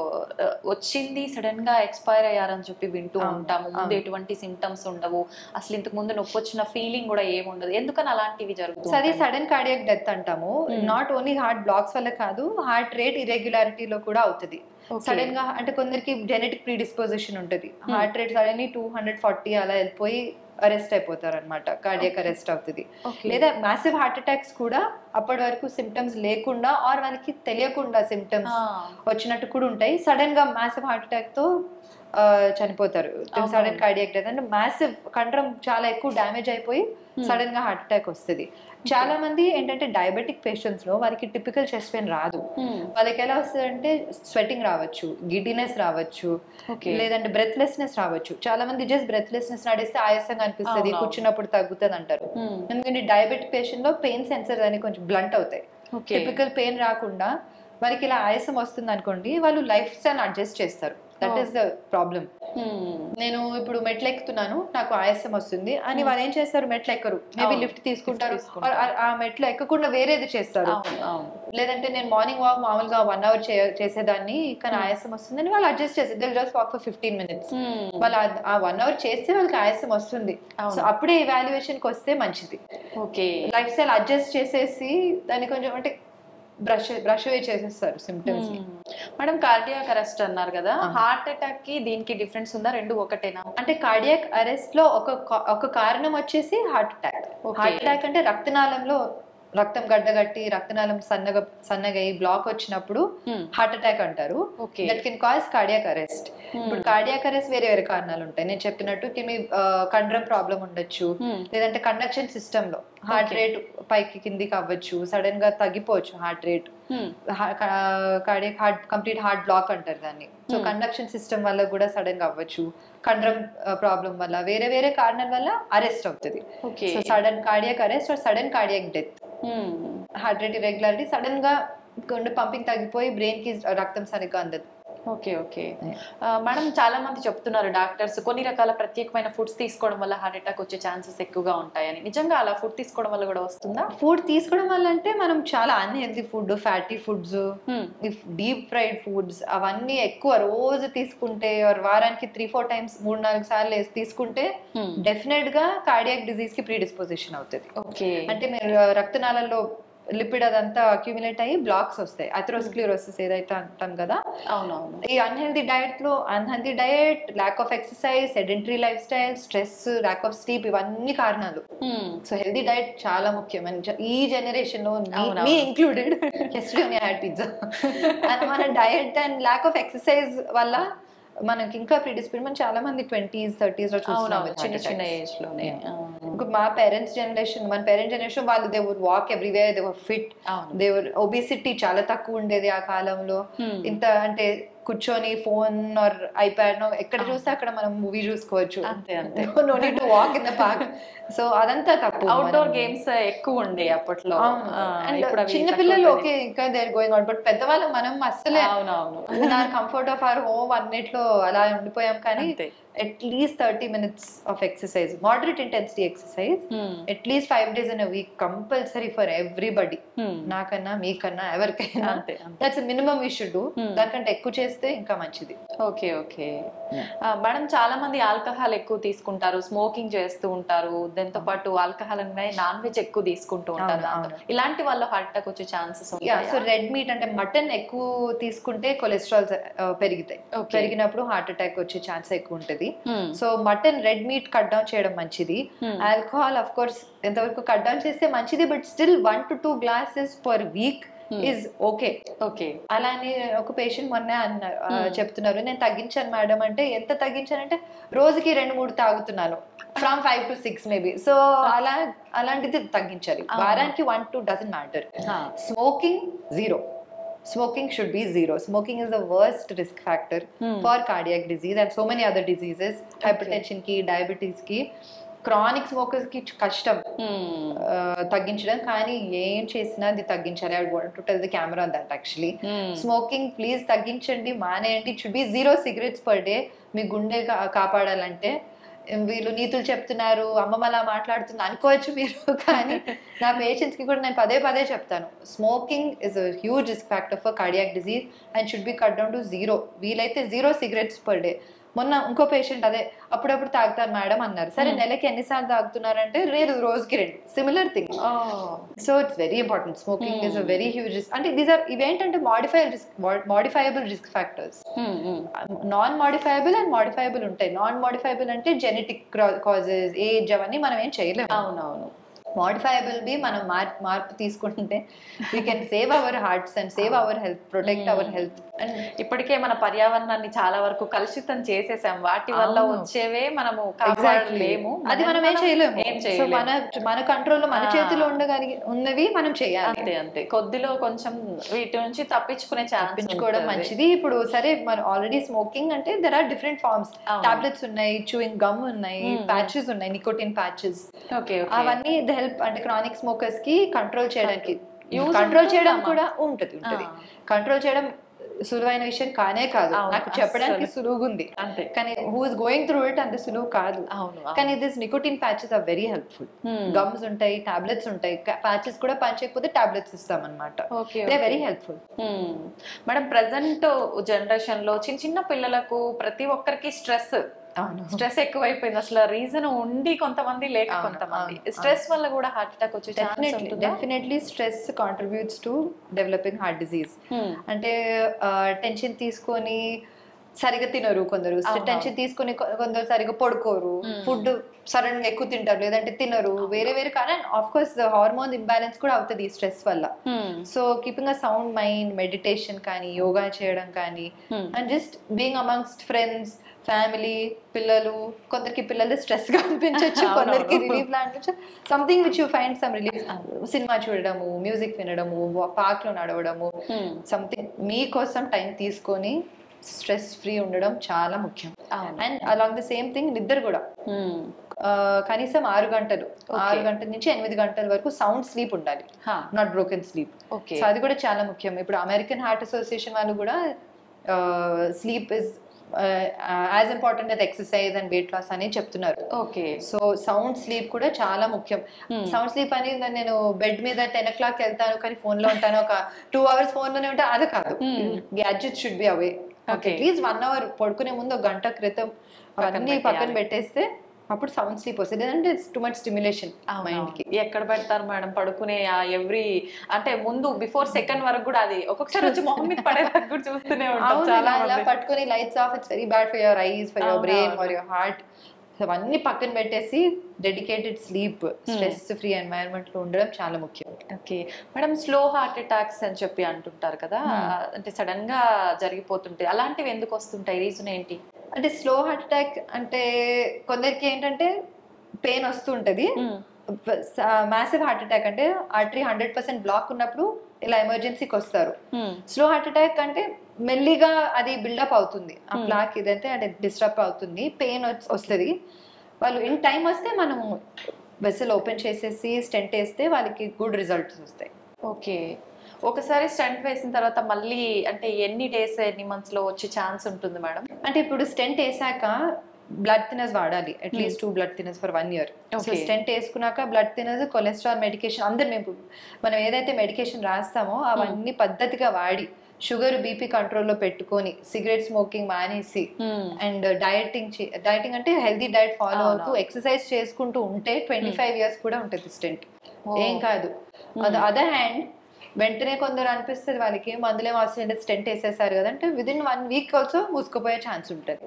వచ్చింది సడన్ గా ఎక్స్పైర్ అయ్యారని చెప్పి వింటూ అవును, ఉంటాము ముందు అవును. ఎటువంటి సిమ్టమ్స్ ఉండవు అసలు ఇంతకు ముందు నొప్పి వచ్చిన ఫీలింగ్ కూడా ఏముండదు ఎందుకని అలాంటివి సో అది జరుగుతుంది సడన్ కార్డియాక్ డెత్ అంటాము Hmm. Not only heart blocks వల్ల కాదు హార్ట్ రేట్ ఇరెగ్యులారిటీలో కూడా అవుతుంది సడన్ గా అంటే కొందరికి జెనెటిక్ ప్రీడిస్పోజిషన్ ఉంటుంది heart rate suddenly two hundred forty అలా వెళ్ళిపోయి అరెస్ట్ అయిపోతారు అనమాట కార్డియాక్ అరెస్ట్ అవుతుంది లేదా మ్యాసివ్ హార్ట్ అటాక్స్ కూడా అప్పటి వరకు సిమ్టమ్స్ లేకుండా ఆర్ వాళ్ళకి తెలియకుండా సిమ్టమ్స్ వచ్చినట్టు కూడా ఉంటాయి సడన్ గా మ్యాసివ్ హార్ట్ అటాక్ తో ఆ, చనిపోతారు అవును. సడన్ కార్డియాక్ డెత్ అంటే మ్యాసివ్ కంట్రం చాలా ఎక్కువ డ్యామేజ్ అయిపోయి సడన్ గా హార్ట్ అటాక్ వస్తుంది చాలా మంది ఏంటంటే డయాబెటిక్ పేషెంట్స్ లో వారికి టిపికల్ చెస్ట్ పెయిన్ రాదు వాళ్ళకి ఎలా వస్తుంది అంటే స్వెటింగ్ రావచ్చు గిడ్డినెస్ రావచ్చు ఓకే లేదంటే బ్రెత్లెస్నెస్ రావచ్చు చాలా మంది జస్ట్ బ్రెత్లెస్నెస్ నడిస్తే ఆయాసంగా అనిపిస్తుంది అవునవును. కూర్చున్నప్పుడు తగ్గుతుంది అంటారు ఎందుకంటే డయాబెటిక్ పేషెంట్ లో పెయిన్ సెన్సర్స్ అనేవి కొంచెం బ్లంట్ అవుతాయి ఓకే టిపికల్ పెయిన్ రాకుండా వారికి ఇలా ఆయాసం వస్తుంది అనుకోండి వాళ్ళు లైఫ్ స్టైల్ అడ్జస్ట్ చేస్తారు that Oh. Is the problem నేను ఇప్పుడు మెట్లు ఎక్కుతున్నాను నాకు ఆయాసం వస్తుంది అని వాళ్ళు ఏం చేస్తారు మెట్లు ఎక్కరు మేబీ అవును. లిఫ్ట్ తీసుకుంటారు Lift తీసుకుంటారు. or ఆ- ఆ మెట్లు ఎక్కకుండా వేరేది చేస్తారు అవును అవును లేదంటే నేను మార్నింగ్ వాక్ మామూలుగా వన్ అవర్ చేసేదాన్ని కానీ ఆయాసం వస్తుందని వాళ్ళు అడ్జస్ట్ చేస్తారు they'll just walk for fifteen minutes వాళ్ళు ఆ- ఆ వన్ అవర్ చేస్తే వాళ్ళకి ఆయాసం వస్తుంది అవును. సో అప్పుడే evaluation కి వస్తే మంచిది ఓకే లైఫ్ స్టైల్ అడ్జస్ట్ చేసేసి దాన్ని కొంచెం అంటే బ్రష్ బ్రష్ అవే చేసేస్తారు సిమ్టమ్స్ మేడం కార్డియాక్ అరెస్ట్ అన్నారు కదా ఆ. హార్ట్ అటాక్ కి దీనికి డిఫరెన్స్ ఉందా రెండు ఒకటేనా అంటే కార్డియాక్ అరెస్ట్ లో ఒక కా- ఒక కారణం వచ్చేసి heart attack Okay. Heart attack అంటే రక్తనాళంలో రక్తం గడ్డగట్టి రక్తనాళం సన్నగా సన్నగా బ్లాక్ వచ్చినప్పుడు హార్ట్ అటాక్ అంటారు okay that can cause cardiac arrest ఇప్పుడు కార్డియాక్ అరెస్ట్ వేరే వేరే కారణాలు ఉంటాయి నేను చెప్పినట్టు కిమి కండ్రం ప్రాబ్లం ఉండొచ్చు లేదంటే కండక్షన్ సిస్టమ్ లో హార్ట్ Okay. రేట్ పైకి కిందికి అవ్వచ్చు సడన్ గా తగ్గిపోవచ్చు heart rate cardiac heart complete heart block అంటారు దాన్ని సో Hmm. కండక్షన్ సిస్టమ్ వల్ల కూడా సడన్ గా అవ్వచ్చు కండ్రం ప్రాబ్లం వల్ల వేరే వేరే కారణాల వల్ల అరెస్ట్ అవుతుంది okay so sudden cardiac arrest or sudden cardiac death heart rate irregularity sudden గా గుండె పంపింగ్ తగ్గిపోయి బ్రెయిన్ కి రక్తం సరిగ్గా అందదు ఓకే ఓకే మేడం చాలా మంది చెప్తున్నారు డాక్టర్స్ కొన్ని రకాల ప్రత్యేకమైన ఫుడ్స్ తీసుకోవడం వల్ల హార్ట్ అటాక్ వచ్చే ఛాన్సెస్ ఎక్కువగా ఉంటాయని నిజంగా అలా ఫుడ్ తీసుకోవడం వల్ల కూడా వస్తుందా ఫుడ్ తీసుకోవడం వల్ల అంటే మనం చాలా unhealthy food fatty foods Hmm. Deep fried foods అవన్నీ ఎక్కువ రోజు తీసుకుంటే or వారానికి త్రీ ఫోర్ టైమ్స్ మూడు నాలుగు సార్లు వేసి తీసుకుంటే Hmm. డెఫినెట్ గా కార్డియాక్ డిజీజ్ కి ప్రీ డిస్పోజిషన్ అవుతుంది ఓకే అంటే మీరు రక్తనాళాల్లో లిపిడ్ అదంతా అక్యుములేట్ అయ్యి బ్లాక్స్ వస్తాయి అథ్రోస్క్లిరోసిస్ ఏదైతే అంటాం కదా అవునవును ఈ అన్హెల్దీ డయట్ లో unhealthy diet lack of exercise sedentary life style stress lack of sleep ఇవన్నీ కారణాలు Hmm. సో హెల్దీ డైట్ చాలా ముఖ్యం And జ- ఈ జనరేషన్ లో మీ- అవునవును. మీ included yesterday me had pizza మన diet and lack of exercise వల్ల మనకి ఇంకా ప్రిడిస్పిన్ మనం చాలా మంది ట్వంటీస్ థర్టీస్ లో చూస్తున్నాం అవునవును with చిన్న heart చిన్న attacks. ఏజ్ లోనే Yeah. అవును. ఇంకా మా పేరెంట్స్ జనరేషన్ మన పేరెంట్స్ జనరేషన్ వాళ్ళు they would walk everywhere they were fit అవును దే వర్ ఒబిసిటీ చాలా తక్కువ ఉండేది ఆ కాలంలో Hmm. ఇంత అంటే కూర్చొని ఫోన్ ఆర్ ఐప్యాడ్ ఎక్కడ చూస్తే అక్కడ మనం మూవీ చూసుకోవచ్చు అంతే అంతే no need to walk in the park so అదంతా తప్పు అవుట్డోర్ మనం- గేమ్స్ ఎక్కువ ఉండే అప్పట్లో అవును. ఆ, And ఇప్పుడు అవి చిన్న తక్కువ పిల్లలు అయిపోయినాయి. ఓకే ఇంకా దేర్ గోయింగ్ ఆన్ బట్ పెద్దవాళ్ళు మనం అస్సలే అవునవును నా కంఫర్ట్ ఆఫ్ అవర్ హోమ్ అన్నిట్లో అలా ఉండిపోయాం కానీ అంతే at least thirty minutes of exercise moderate intensity exercise at least five days in week compulsory for everybody నాకన్నా మీకన్నా ఎవరికైనా అంతే అంతే that's minimum we should do Hmm. దానికంటే ఎక్కువ చేస్తే ఇంకా మంచిది ఓకే ఓకే మేడం చాలా మంది ఆల్కహాల్ ఎక్కువ తీసుకుంటారు స్మోకింగ్ చేస్తూ ఉంటారు దాంతో పాటు ఆల్కహాల్ అనే నాన్ వెజ్ ఎక్కువ తీసుకుంటూ ఉంటారు అవును, దాంతో. ఇలాంటి వాళ్ళు హార్ట్ అటాక్ వచ్చే chances yeah so red meat అంటే మటన్ ఎక్కువ తీసుకుంటే కొలెస్ట్రాల్ పెరుగుతాయి Okay. పెరిగినప్పుడు హార్ట్ అటాక్ వచ్చే ఛాన్స్ ఎక్కువ ఉంటుంది so mutton red meat cut down చేయడం మంచిది Hmm. ఆల్కహాల్ అఫ్ కోర్స్ ఎంతవరకు కట్ డౌన్ చేస్తే మంచిది but still one to two glasses per week is okay okay అలానే ఒక పేషెంట్ మొన్న అన్నారు ఆ, Hmm. చెప్తున్నారు నేను తగ్గించాను మేడం అంటే ఎంత తగ్గించానంటే రోజుకి రెండు మూడు తాగుతున్నాను from five to six maybe so అలా అలాంటిది తగ్గించాలి అవును. వారానికి one two dozen matter smoking zero smoking should be zero smoking is the worst risk factor Hmm. For cardiac disease and so many other diseases hypertension కి diabetes కి chronic smokers కి కష్టం ఆ, తగ్గించడం కానీ ఏం చేసినా అది తగ్గించాలి I want to tell the camera that actually smoking please తగ్గించండి మానేయండి should be zero cigarettes per day మీ గుండె కా- కాపాడాలంటే వీళ్ళు నీతులు చెప్తున్నారు అమ్మమ్మ అలా మాట్లాడుతుంది అనుకోవచ్చు మీరు కానీ నా పేషెంట్స్ కి కూడా నేను పదే పదే చెప్తాను smoking is a huge risk factor for cardiac disease and should be cut down to zero వీలైతే జీరో సిగరెట్స్ పర్ డే మొన్న ఇంకో పేషెంట్ అదే అప్పుడప్పుడు తాగుతారు మేడం అన్నారు సరే నెలకి ఎన్నిసార్లు తాగుతున్నారంటే లేదు రోజుకి రెండు similar thing so it's very important smoking is a very huge risk అంటే దీస్ ఆర్ ఇవేంటంటే modified risk modifiable risk factors non modifiable and modifiable ఉంటాయి నాన్ మాడిఫైయబుల్ అంటే జెనెటిక్ కాజెస్ ఏజ్ అవన్నీ మనం ఏం చేయలేము అవునవును మాడిఫైయబుల్ బి మనం మార్- మార్పు తీసుకుంటే we can save our hearts and save our health protect our health and ఇప్పటికే మన పర్యావరణాన్ని చాలా వరకు కలుషితం చేసేసాం వాటి వల్ల అవును. వచ్చేవే మనము ఎగ్జాక్ట్లీ కాపాడలేము అది మనం ఏం చేయలేము ఏం సో చేయలేము మన మన కంట్రోల్లో మన ఆ. చేతిలో ఉండగలిగి ఉన్నవి మనం చేయాలి అంతే అంతే కొద్దిలో కొంచెం వీటి నుంచి తప్పించుకునే ఛాన్స్ తప్పించుకోవడం మంచిది ఇప్పుడు సరే మనం ఆల్రెడీ స్మోకింగ్ అంటే దెర్ ఆర్ డిఫరెంట్ ఫార్మ్స్ అవును. టాబ్లెట్స్ ఉన్నాయి చూయింగ్ గమ్ ఉన్నాయి Hmm. ప్యాచెస్ ఉన్నాయి నికోటిన్ ప్యాచెస్ ఓకే అవన్నీ ఇది హెల్ప్ అంటే క్రానిక్ స్మోకర్స్ కి కంట్రోల్ చేయడానికి Use కంట్రోల్ చేయడం ఉంటుందమ్మా. కూడా ఉంటది ఉంటది కంట్రోల్ చేయడం సులువైన విషయం కానే కాదు అవును, నాకు చెప్పడానికి అస్సలు. సులువుగా ఉంది అంతే కానీ who is going through it అంత సులువు కాదు అవును అవును. కానీ this nicotine patches are very helpful Hmm. Gums ఉంటాయి టాబ్లెట్స్ ఉంటాయి ప్యాచెస్ కూడా పనిచేయకపోతే టాబ్లెట్స్ ఇస్తాం అనమాట okay they okay. Very helpful మ్మ్. మేడం ప్రజెంట్ జనరేషన్ లో చిన్న చిన్న పిల్లలకు ప్రతి ఒక్కరికి స్ట్రెస్ అవును స్ట్రెస్ ఎక్కువైపోయింది అసలు రీజన్ ఉండి కొంతమంది లేక అవును, కొంతమంది అవును, స్ట్రెస్ వల్ల కూడా హార్ట్ అటాక్ వచ్చే ఛాన్స్ డెఫినెట్లీ ఉంటుందా definitely stress contributes to developing heart disease మ్మ్. అంటే టెన్షన్ తీసుకొని సరిగా తినరు కొందరు అవును. టెన్షన్ తీసుకొని కొ- కొందరు సరిగా పడుకోరు Hmm. ఫుడ్ సడన్ గా ఎక్కువ తింటారు లేదంటే తినరు వేరే వేరే కానీ ఆఫ్ కోర్స్ హార్మోన్ ఇంబ్యాలెన్స్ కూడా అవుతుంది ఈ స్ట్రెస్ వల్ల మ్మ్. So keeping a sound mind meditation కానీ యోగా చేయడం కానీ Hmm. And just being amongst friends family పిల్లలు కొందరికి పిల్లలు స్ట్రెస్ గా అనిపించవచ్చు అవునవును. కొందరికి రిలీఫ్ లా అనిపించచ్చు something which you find some relief cinema చూడడము మ్యూజిక్ వినడము పార్క్ లో నడవడము మ్మ్. సంథింగ్ మీకోసం టైం తీసుకొని స్ట్రెస్ ఫ్రీ ఉండడం చాలా ముఖ్యం అవును and along the same thing నిద్ర కూడా మ్మ్. ఆ, కనీసం ఆరు గంటలు Okay. ఆరు గంటల నుంచి ఎనిమిది గంటల వరకు సౌండ్ స్లీప్ ఉండాలి హా. Not broken sleep okay so అది కూడా చాలా ముఖ్యం ఇప్పుడు అమెరికన్ హార్ట్ అసోసియేషన్ వాళ్ళు కూడా sleep is as important as exercise and weight loss అని చెప్తున్నారు ఓకే సో సౌండ్ స్లీప్ కూడా చాలా ముఖ్యం Hmm. సౌండ్ స్లీప్ అని నేను బెడ్ మీద టెన్ ఓ క్లాక్ వెళ్తాను కానీ ఫోన్ లో ఉంటాను ఒక టూ అవర్స్ ఫోన్ లోనే ఉంటాను అది కాదు Hmm. Gadget should be away Okay. At least one hour పడుకునే ముందు ఒక గంట క్రితం పక్కన అన్ని పక్కన పెట్టేయాలి. పెట్టేస్తే అప్పుడు సౌండ్ స్లీప్ వస్తుంది లేదంటే it's too much stimulation mind కి అవునవును. ఎక్కడ పెడతారు మేడం పడుకునే ఎవ్రీ అంటే ముందు బిఫోర్ సెకండ్ వరకు కూడా అది ఒక్కొక్కసారి వచ్చి మొహం మీద పడేదాకా కూడా చూస్తూనే ఉంటాం అవును చాలా ఇలా ఇలా మంది. పట్టుకొని lights off it's very bad for your eyes for your అవును, బ్రెయిన్ అవును. ఫర్ యువర్ హార్ట్ అవన్నీ పక్కన పెట్టేసి dedicated sleep stress free environment లో ఉండడం చాలా ముఖ్యం okay madam slow heart attacks అని చెప్పి అంటుంటారు కదా అంటే సడన్ గా జరిగిపోతుంటాయి అలాంటివి ఎందుకు వస్తుంటాయి రీజన్ ఏంటి అంటే స్లో హార్ట్ అటాక్ అంటే కొందరికి ఏంటంటే పెయిన్ వస్తుంటది మ్యాసివ్ హార్ట్ అటాక్ అంటే ఆర్టరీ హండ్రెడ్ పర్సెంట్ బ్లాక్ ఉన్నప్పుడు ఇలా ఎమర్జెన్సీకి వస్తారు స్లో హార్ట్ అటాక్ అంటే మెల్లిగా అది బిల్డప్ అవుతుంది ఆ Hmm. బ్లాక్ ఇదంటే అంటే డిస్టర్బ్ అవుతుంది పెయిన్ వస్తుంది వాళ్ళు ఇన్ టైం వస్తే మనం వెసల్ ఓపెన్ చేసేసి స్టెంట్ వేస్తే వాళ్ళకి గుడ్ రిజల్ట్స్ వస్తాయి ఓకే ఒకసారి స్టంట్ వేసిన తర్వాత మళ్ళీ అంటే ఎన్ని డేస్ ఎన్ని మంత్స్ లో వచ్చే ఛాన్స్ ఉంటుంది మేడం అంటే ఇప్పుడు స్టెంట్ వేసాక బ్లడ్ థినర్స్ వాడాలి at least two blood thinners for one year so Okay. Stent వేసుకున్నాక బ్లడ్ థినర్స్ కొలెస్ట్రాల్ మెడికేషన్ అందరు మేము మనం ఏదైతే మెడికేషన్ రాస్తామో అవన్నీ పద్ధతిగా వాడి షుగర్ బీపీ కంట్రోల్లో పెట్టుకొని సిగరెట్ స్మోకింగ్ మానేసి అండ్ డయటింగ్ డయటింగ్ అంటే హెల్దీ డైట్ ఫాలో అవును. అవుతూ ఎక్సర్సైజ్ చేసుకుంటూ ఉంటే ట్వంటీ ఫైవ్ ఇయర్స్ కూడా ఉంటుంది స్టెంట్ Oh. ఏం కాదు అదర్ హ్యాండ్ వెంటనే కొందరు అనిపిస్తుంది వాళ్ళకి మందులేం అవసరం లేదు స్టెంట్ వేసేసారు కదా అంటే విదిన్ వన్ వీక్ ఆల్సో మూసుకుపోయే ఛాన్స్ ఉంటుంది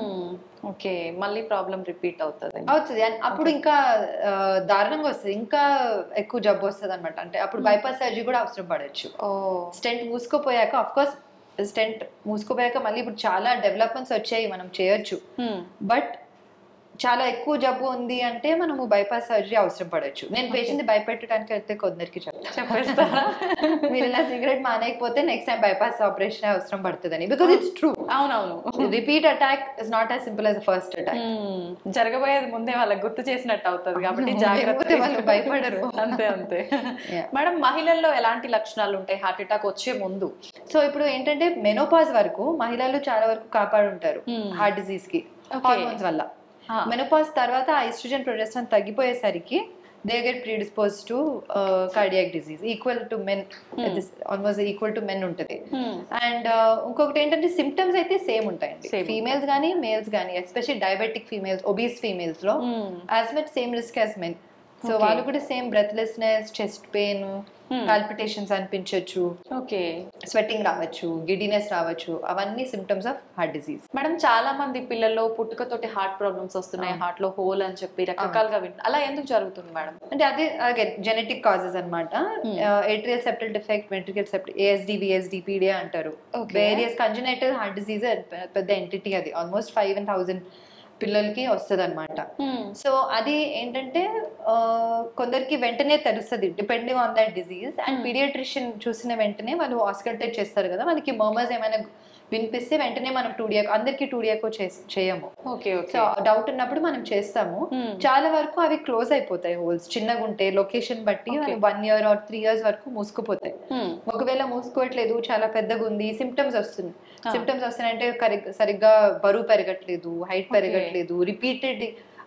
ఓకే మళ్ళీ ప్రాబ్లం రిపీట్ అవుతుంది అవుతుంది అండ్ అప్పుడు ఇంకా ఆ, దారుణంగా వస్తుంది ఇంకా ఎక్కువ జబ్బు వస్తుంది అనమాట అంటే అప్పుడు బైపాస్ సర్జరీ కూడా అవసరం పడవచ్చు ఓ స్టెంట్ మూసుకుపోయాక అఫ్ కోర్స్ స్టెంట్ మూసుకుపోయాక మళ్ళీ ఇప్పుడు చాలా డెవలప్మెంట్స్ వచ్చాయి మనం చేయొచ్చు బట్ చాలా ఎక్కువ జబ్బు ఉంది అంటే మనము బైపాస్ సర్జరీ అవసరం పడవచ్చు నేను పేషెంట్ భయపెట్టడానికి అయితే కొందరికి చెప్తాను చెప్పేస్తారా మీరు ఇలా సిగరెట్ మానేయకపోతే నెక్స్ట్ టైం బైపాస్ ఆపరేషన్ అవసరం పడుతుందని బికాస్ ఇట్స్ ట్రూ అవునవును repeat attack is not as simple as first attack మ్మ్. జరగబోయేది ముందే వాళ్ళకి గుర్తు చేసినట్టు అవుతుంది కాబట్టి లేకపోతే జాగ్రత్త వాళ్ళు భయపడరు. అంతే అంతే Yeah. మేడం మహిళల్లో ఎలాంటి లక్షణాలు ఉంటాయి హార్ట్ అటాక్ వచ్చే ముందు సో ఇప్పుడు ఏంటంటే మెనోపాజ్ వరకు మహిళలు చాలా వరకు కాపాడుంటారు Hmm. హార్ట్ డిసీజ్ కి Okay. హార్మోన్స్ వల్ల Ah. మెనోపాజ్ తర్వాత ఆ ఈస్ట్రోజన్ ప్రొజెస్ట్రాన్ తగ్గిపోయేసరికి they get predispose to cardiac disease equal to men almost equal to men ఉంటుంది అండ్ ఇంకొకటి ఏంటంటే సిమ్టమ్స్ అయితే సేమ్ ఉంటాయండి Same. ఫీమేల్స్ కానీ మేల్స్ కానీ especially diabetic females obese females లో as much same risk as men so Okay. వాళ్ళు కూడా same breathlessness chest pain palpitations అనిపించవచ్చు ఓకే స్వెట్టింగ్ రావచ్చు గిడినెస్ రావచ్చు అవన్నీ symptoms of heart disease madam చాలా మంది పిల్లల్లో పుట్టుకతోటి హార్ట్ ప్రాబ్లమ్స్ వస్తున్నాయి హార్ట్ లో హోల్ అని చెప్పి రకరకాలుగా వింటు అలా ఎందుకు జరుగుతుంది మేడం అంటే అదే అగైన్ జెనెటిక్ కాజెస్ అనమాట atrial septal defect ventricular sept ASD VSD PDA అంటారు Okay. Various congenital heart disease పెద్ద ఎంటిటీ అది ఆల్మోస్ట్ ఫైవ్ అండ్ థౌసండ్ పిల్లలకి వస్తుంది అనమాట సో అది ఏంటంటే ఆ, కొందరికి వెంటనే తెలుస్తుంది depending on that disease and pediatrician చూసిన వెంటనే వాళ్ళు ఆస్కల్టేట్ చేస్తారు కదా వాళ్ళకి మర్మర్స్ ఏమైనా వినిపిస్తే వెంటనే మనం టూడియాకో అందరికి టూడియాకో చేయము ఓకే ఓకే సో డౌట్ ఉన్నప్పుడు మనం చేస్తాము Hmm. చాలా వరకు అవి క్లోజ్ అయిపోతాయి హోల్స్ చిన్నగా ఉంటే లొకేషన్ బట్టి Okay. One year or three years వరకు మూసుకుపోతాయి ఒకవేళ మూసుకోవట్లేదు చాలా పెద్దగా ఉంది సిమ్టమ్స్ వస్తుంది Ah. సిమ్టమ్స్ వస్తున్నాయంటే కరెక్ట్ సరిగ్గా బరువు పెరగట్లేదు హైట్ Okay. పెరగట్లేదు రిపీటెడ్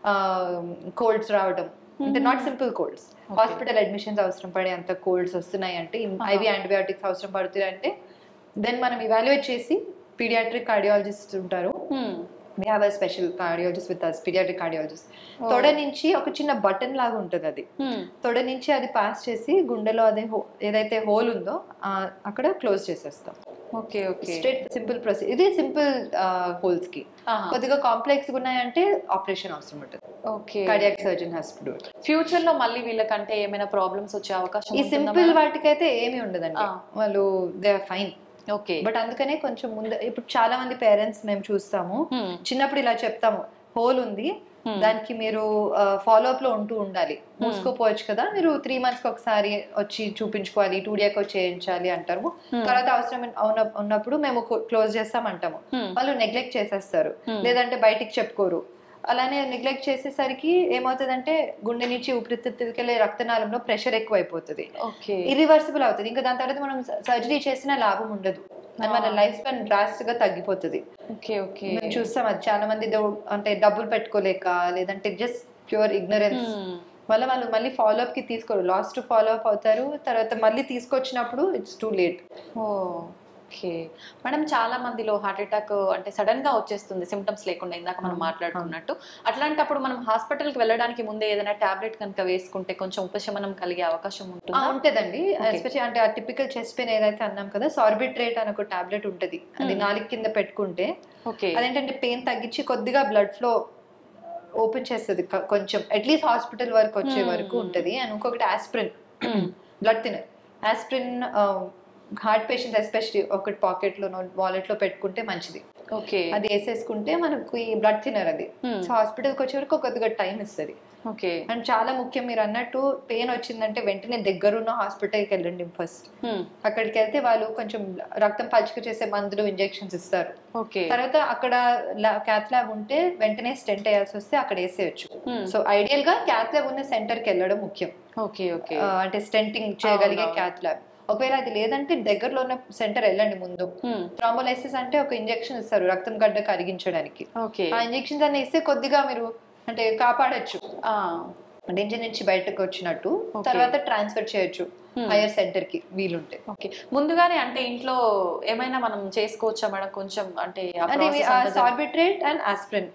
కోల్డ్స్ రావడం అంటే not simple colds hospital admissions అవసరం పడే అంత కోల్డ్స్ వస్తున్నాయి అంటే Ah. ఐవి యాంటీబయాటిక్స్ అవసరం పడుతున్నాయి అంటే దెన్ మనం ఇవాల్యుయేట్ చేసి పీడియాట్రిక్ కార్డియాలజిస్ట్ ఉంటారు we have a special cardiologist with us pediatric cardiologist Oh. తొడ నుంచి ఒక చిన్న బటన్ లాగా ఉంటుంది అది తొడ నుంచి అది పాస్ చేసి గుండెలో అదే హో- ఏదైతే హోల్ ఉందో ఆ, అక్కడ క్లోజ్ చేసేస్తాం okay okay straight simple procedure ఇది సింపుల్ హోల్స్ కి కొద్దిగా కాంప్లెక్స్ ఉన్నాయంటే ఆపరేషన్ అవసరం ఉంటుంది okay cardiac surgeon has to do it future లో మళ్ళీ వీళ్ళకంటే ఏమైనా ప్రాబ్లమ్స్ వచ్చే అవకాశం ఈ ఉంటుందా సింపుల్ మేడం? వాటికైతే ఏమీ ఉండదండి Ah. వాళ్ళు they are fine okay but అందుకనే కొంచెం ముందు ఇప్పుడు చాలా మంది పేరెంట్స్ మేము చూస్తాము చిన్నప్పుడు ఇలా చెప్తాము హోల్ ఉంది Hmm. దానికి మీరు ఫాలో అప్ లో ఉంటూ ఉండాలి మూసుకోపోవచ్చు కదా మీరు త్రీ మంత్స్ కి ఒకసారి వచ్చి చూపించుకోవాలి టూ డేకి చేయించాలి అంటారు తర్వాత అవసరం ఉన్న- ఉన్నప్పుడు మేము క్లోజ్ చేస్తాం అంటాము వాళ్ళు నెగ్లెక్ట్ చేసేస్తారు Hmm. లేదంటే బయటికి చెప్పుకోరు అలానే నెగ్లెక్ట్ చేసేసరికి ఏమవుతుందంటే గుండె నుంచి ఊపిరితిత్తులకి వెళ్ళే రక్తనాళంలో ప్రెషర్ ఎక్కువ అయిపోతుంది ఓకే ఇరివర్సిబుల్ అవుతుంది ఇంకా దాని తర్వాత మనం సర్జరీ చేసిన లాభం ఉండదు అని మన Ah. లైఫ్ స్పాన్ డ్రాస్ట్ గా తగ్గిపోతుంది ఓకే ఓకే మేము చూస్తాం అది చాలా మంది దో- అంటే డబ్బులు పెట్టుకోలేక లేదంటే జస్ట్ ప్యూర్ ఇగ్నరెన్స్ వల్ల వాళ్ళు మళ్ళీ ఫాలో అప్ కి తీసుకోరు లాస్ట్ ఫాలో అప్ అవుతారు తర్వాత మళ్ళీ తీసుకొచ్చినప్పుడు it's too late okay madam చాలా మందిలో హార్ట్ అటాక్ అంటే సడన్ గా వచ్చేస్తుంది సిమ్టమ్స్ లేకుండా ఇందాక మనం అవును, మాట్లాడుకున్నట్టు అట్లాంటప్పుడు మనం హాస్పిటల్ కి వెళ్ళడానికి ముందే ఏదైనా టాబ్లెట్ కనుక వేసుకుంటే కొంచెం ఉపశమనం కలిగే అవకాశం ఉంటుందా ఉంటదండి Okay. ఎస్పెషల్లీ అంటే ఆ టిపికల్ చెస్ట్ పెయిన్ ఏదైతే అన్నాం కదా సార్బిట్రేట్ అని ఒక టాబ్లెట్ ఉంటది అది Hmm. నాలుగు కింద పెట్టుకుంటే ఓకే అదేంటంటే పెయిన్ తగ్గించి కొద్దిగా బ్లడ్ ఫ్లో ఓపెన్ చేస్తుంది క- కొంచెం అట్లీస్ట్ హాస్పిటల్ వరకు వచ్చే Hmm. వరకు ఉంటది అండ్ ఇంకొకటి aspirin blood thinner aspirin heart patients especially ఒకటి పాకెట్ లో వాలెట్ లో పెట్టుకుంటే మంచిది ఓకే అది వేసేసుకుంటే మనకు ఈ బ్లడ్ థినర్ అది Hmm. సో హాస్పిటల్కి వచ్చే వరకు కొద్దిగా టైం ఇస్తుంది ఓకే అండ్ చాలా ముఖ్యం మీరు అన్నట్టు పెయిన్ వచ్చిందంటే వెంటనే దగ్గరున్న హాస్పిటల్కి వెళ్ళండి ఫస్ట్ అక్కడికి వెళ్తే వాళ్ళు కొంచెం రక్తం పలుచక చేసే మందులు ఇంజెక్షన్స్ ఇస్తారు ఓకే తర్వాత అక్కడ క్యాత్ ల్యాబ్ ఉంటే వెంటనే స్టెంట్ వేయాల్సి వస్తే అక్కడ వేసేయచ్చు సో ఐడియల్ గా క్యాత్ ల్యాబ్ ఉన్న సెంటర్ కి వెళ్ళడం ముఖ్యం ఓకే ఓకే ఆ, అంటే స్టెంటింగ్ చేయగలిగే అవునవును. క్యాత్ ల్యాబ్ ఒకవేళ అది లేదంటే దగ్గరలో ఉన్న సెంటర్ వెళ్ళండి ముందు థ్రాంబోలైసిస్ అంటే ఒక ఇంజెక్షన్ ఇస్తారు రక్తం గడ్డ కరిగించడానికి ఓకే ఆ ఇంజెక్షన్స్ అన్ని ఇస్తే కొద్దిగా మీరు అంటే కాపాడొచ్చు డేంజర్ నుంచి బయటకు వచ్చినట్టు Okay. తర్వాత ట్రాన్స్ఫర్ చేయొచ్చు Hmm. హైయర్ సెంటర్ కి వీలుంటే ఓకే ముందుగానే అంటే ఇంట్లో ఏమైనా మనం చేసుకోవచ్చా మేడం కొంచెం అంటే ఆ అంటే process అంతా జరి- sorbitrate and aspirin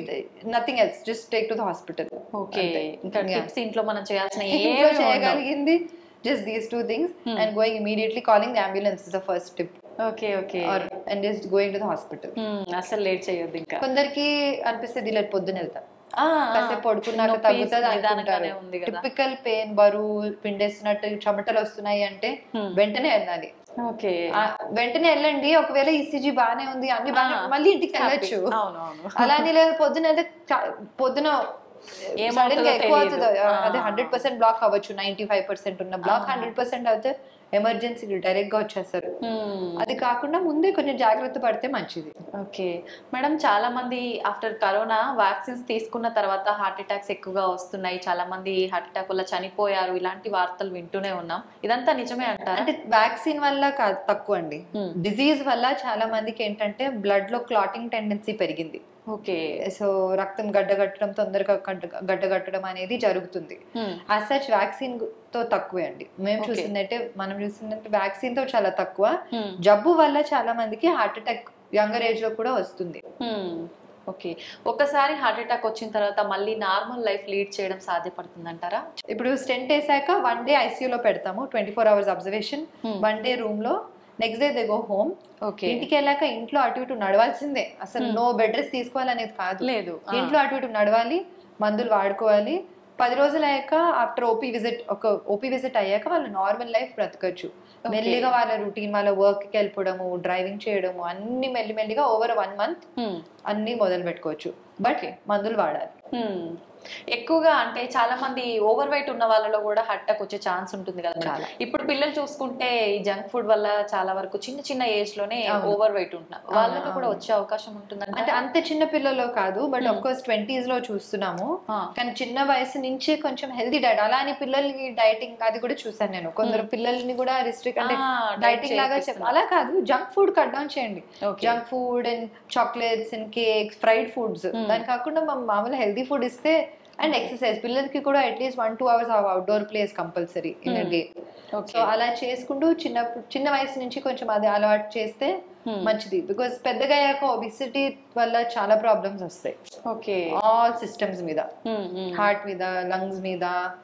nothing else just take to the hospital okay ఇంకా టిప్స్ ఇంట్లో మనం చేయాల్సిన ఏమీ ఇంట్లో ఉండవు. చేయగలిగింది just these two things Hmm. And going immediately calling the ambulance is the first tip okay okay or and just going to the hospital Hmm, అసలు late చేయొద్దు ఇంకా కొందరికి అనిపిస్తుంది ఇలా పొద్దున వెళ్తా ఆ, కాసేపు పడుకున్నాక నొప్పి తగ్గుతుంది నిదానంగానే అనుకుంటారు ఉంది కదా టిపికల్ పెయిన్ బరువు పిండేసినట్టు చెమటలు వస్తున్నాయి అంటే Hmm. వెంటనే వెళ్ళాలి ఓకే ఆ, వెంటనే వెళ్ళండి ఒకవేళ ఈసీజీ బానే ఉంది అన్ని బాగా ఆ. మళ్ళీ ఇంటికి వెళ్ళొచ్చు అవును అవును అలా అని లేదు పొద్దున వెళ్తే చా- పొద్దున ఏమవుతుందో సడన్ గా ఎక్కువ తెలీదు. అవుతుంది ఆ. అదే హండ్రెడ్ పర్సెంట్ బ్లాక్ అవ్వచ్చు నైన్టీ ఫైవ్ పర్సెంట్ ఉన్న బ్లాక్ ఆ. హండ్రెడ్ పర్సెంట్ అయితే ఎమర్జెన్సీ డైరెక్ట్ గా వచ్చేస్తారు Hmm. అది కాకుండా ముందే కొంచెం జాగ్రత్త పడితే మంచిది ఓకే మేడం చాలా మంది ఆఫ్టర్ కరోనా వ్యాక్సిన్స్ తీసుకున్న తర్వాత హార్ట్ అటాక్స్ ఎక్కువగా వస్తున్నాయి చాలా మంది హార్ట్ అటాక్ వల్ల చనిపోయారు ఇలాంటి వార్తలు వింటూనే ఉన్నాం ఇదంతా నిజమే అంటారా అంటే వ్యాక్సిన్ వల్ల కాదు తక్కువ అండి Hmm. డిజీజ్ వల్ల చాలా మందికి ఏంటంటే బ్లడ్ లో క్లాటింగ్ టెండెన్సీ పెరిగింది ఓకే సో రక్తం గడ్డగట్టడం తొందరగా గడ్డ- గడ్డగట్టడం అనేది జరుగుతుంది Hmm. యాజ్ సచ్ వ్యాక్సిన్ తో తక్కువే అండి మేము Okay. చూసిందంటే మనం చూసిందంటే వ్యాక్సిన్ తో చాలా తక్కువ Hmm. జబ్బు వల్ల చాలా మందికి హార్ట్ అటాక్ యంగర్ ఏజ్ లో కూడా వస్తుంది Hmm. ఓకే ఒకసారి హార్ట్ అటాక్ వచ్చిన తర్వాత మళ్ళీ నార్మల్ లైఫ్ లీడ్ చేయడం సాధ్యపడుతుందంటారా ఇప్పుడు స్టెంట్ వేసాక వన్ డే ఐసీయూలో పెడతాము twenty four hours observation Hmm. One day room లో next day they go home okay ఇంటికి వెళ్ళాక ఇంట్లో అటు ఇటు నడవాల్సిందే అసలు Hmm. నో బెడ్ రెస్ట్ తీసుకోవాలనేది కాదు లేదు ఆ. ఇంట్లో అటు ఇటు నడవాలి మందులు వాడుకోవాలి పది రోజులు అయ్యాక ఆఫ్టర్ ఓపీ విజిట్ ఒక ఓపీ విజిట్ అయ్యాక వాళ్ళు నార్మల్ లైఫ్ బ్రతకచ్చు Okay. మెల్లిగా వాళ్ళ రూటీన్ వాళ్ళ వర్క్ కి వెళ్ళిపోవడము డ్రైవింగ్ చేయడము అన్ని మెల్లి మెల్లిగా ఓవర్ వన్ మంత్ Hmm. అన్ని మొదలు పెట్టుకోవచ్చు బట్ మందులు వాడాలి Hmm. ఎక్కువగా అంటే చాలా మంది ఓవర్ వెయిట్ ఉన్న వాళ్ళలో కూడా హార్ట్ అటాక్ వచ్చే ఛాన్స్ ఉంటుంది కదా చాలా. ఇప్పుడు పిల్లలు చూసుకుంటే ఈ జంక్ ఫుడ్ వల్ల చాలా వరకు చిన్న చిన్న ఏజ్ లోనే అవును. ఓవర్ వెయిట్ ఉంటున్నారు వాళ్ళకి అవును. కూడా వచ్చే అవకాశం ఉంటుందంటే అంటే అంత చిన్న పిల్లలు కాదు but Hmm. Of course twenties లో చూస్తున్నాము కానీ చిన్న వయసు నుంచే కొంచెం హెల్తీ డైట్ అలా అని పిల్లలకి డైటింగ్ అది కూడా చూసాను నేను కొందరు పిల్లల్ని కూడా రిస్ట్రిక్ట్ అంటే డైటింగ్ లాగా చెప్ప అలా కాదు జంక్ ఫుడ్ కట్ డౌన్ చేయండి junk food and chocolates and cakes fried foods Hmm. దాని కాకుండా మనం మామూలు హెల్తీ ఫుడ్ ఇస్తే అండ్ ఎక్సర్సైజ్ పిల్లలకి కూడా at least one two hours outdoor plays compulsory in Hmm. Day so అలా చేసుకుంటూ చిన్న చిన్న వయసు నుంచి కొంచెం అది అలవాటు చేస్తే మంచిది బికాస్ పెద్దగా అయ్యాక ఒబిసిటీ వల్ల చాలా ప్రాబ్లమ్స్ వస్తాయి ఓకే ఆల్ సిస్టమ్స్ మీద హార్ట్ మీద లంగ్స్ మీద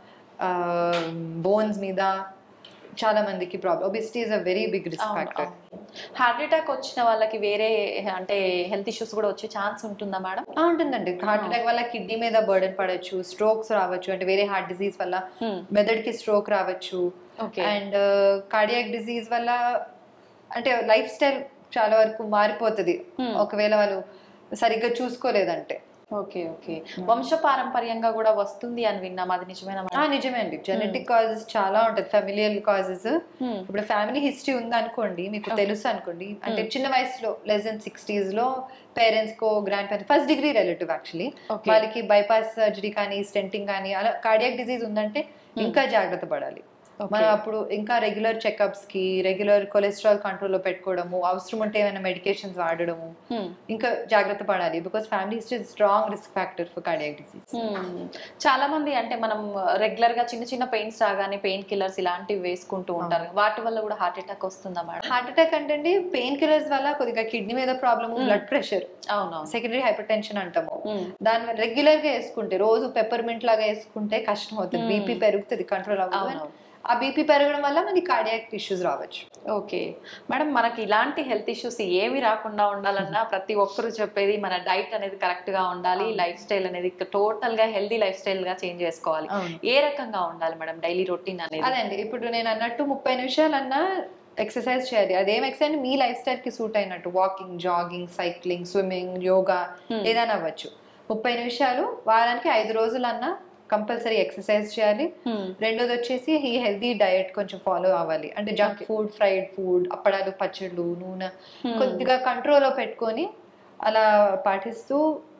బోన్స్ మీద చాలా మందికి problem obesity is a very big risk factor heart attack వచ్చిన వాళ్ళకి వేరే అంటే హెల్త్ ఇష్యూస్ కూడా వచ్చే ఛాన్స్ ఉంటుందా మేడం ఉంటుందండి హార్ట్ అటాక్ వల్ల కిడ్నీ మీద బర్డెన్ పడచ్చు స్ట్రోక్స్ రావచ్చు అంటే వేరే హార్ట్ డిసీజ్ వల్ల మెదడుకి స్ట్రోక్ రావచ్చు ఓకే అండ్ కార్డియాక్ డిసీజ్ వల్ల అంటే లైఫ్ స్టైల్ చాలా వరకు మారిపోతుంది ఒకవేళ వాళ్ళు సరిగ్గా చూసుకోలేదంటే ఓకే ఓకే వంశ పారంపర్యంగా కూడా వస్తుంది అని విన్నాం అది నిజమేనా ఆ, నిజమే అండి జెనెటిక్ కాజెస్ చాలా ఉంటుంది ఫెమిలియల్ కాజెస్ Hmm. ఇప్పుడు ఫ్యామిలీ హిస్టరీ ఉందనుకోండి మీకు తెలుసు అనుకోండి అంటే చిన్న వయసులో లెస్ దెన్ సిక్స్టీస్ లో పేరెంట్స్ కో grandparents first degree relative actually Okay. వాళ్ళకి బైపాస్ సర్జరీ కానీ స్టెంటింగ్ కానీ అలా కార్డియాక్ డిసీజ్ ఉందంటే ఇంకా జాగ్రత్త పడాలి Okay. మనం అప్పుడు ఇంకా రెగ్యులర్ చెకప్స్ కి రెగ్యులర్ కొలెస్ట్రాల్ కంట్రోల్ లో పెట్టుకోవడము అవసరం ఉంటే ఏమైనా మెడికేషన్స్ వాడడము Hmm. ఇంకా జాగ్రత్త పడాలి because family history strong risk factor for cardiac disease Hmm. చాలా మంది అంటే మనం రెగ్యులర్ గా చిన్న చిన్న పెయిన్స్ రాగానే పెయిన్ కిల్లర్స్ ఇలాంటివి వేసుకుంటూ ఉంటారు వాటి వల్ల కూడా హార్ట్ అటాక్ వస్తుందా మేడం హార్ట్ అటాక్ అంటే పెయిన్ కిల్లర్స్ వల్ల కొద్దిగా కిడ్నీ మీద ప్రాబ్లమ్ బ్లడ్ ప్రెషర్ అవునవును సెకండరీ హైపర్ టెన్షన్ అంటాము Hmm. దాని రెగ్యులర్ గా వేసుకుంటే రోజు పెప్పర్మెంట్ లాగా వేసుకుంటే కష్టం అవుతుంది Hmm. బీపీ పెరుగుతుంది కంట్రోల్ అవ్వదు అవును. ఆ బీపీ పెరగడం వల్ల మనకి కార్డియాక్ ఇష్యూస్ రావచ్చు ఓకే మేడం మనకి ఇలాంటి హెల్త్ ఇష్యూస్ ఏమి రాకుండా ఉండాలన్నా ప్రతి ఒక్కరు చెప్పేది మన డైట్ అనేది కరెక్ట్ గా ఉండాలి లైఫ్ స్టైల్ అనేది టోటల్ గా హెల్దీ లైఫ్ స్టైల్ గా చేంజ్ చేసుకోవాలి అవును. ఏ రకంగా ఉండాలి మేడం డైలీ రొటీన్ అనేది అదండి ఇప్పుడు నేను అన్నట్టు ముప్పై నిమిషాలన్నా ఎక్సర్సైజ్ చేయాలి అదేం ఎక్సర్సైజ్ మీ లైఫ్ స్టైల్ కి సూట్ అయినట్టు walking jogging cycling swimming yoga Hmm. ఏదైనా అవ్వచ్చు ముప్పై నిమిషాలు వారానికి ఐదు రోజులన్నా కంపల్సరీ ఎక్సర్సైజ్ చేయాలి Hmm. రెండోది వచ్చేసి ఈ హెల్తీ డయట్ కొంచెం ఫాలో అవ్వాలి అంటే జంక్ ఫుడ్ ఫ్రైడ్ ఫుడ్ అప్పడాలు పచ్చళ్ళు నూనె Hmm. కొద్దిగా కంట్రోల్లో పెట్టుకొని అలా పాటిస్తూ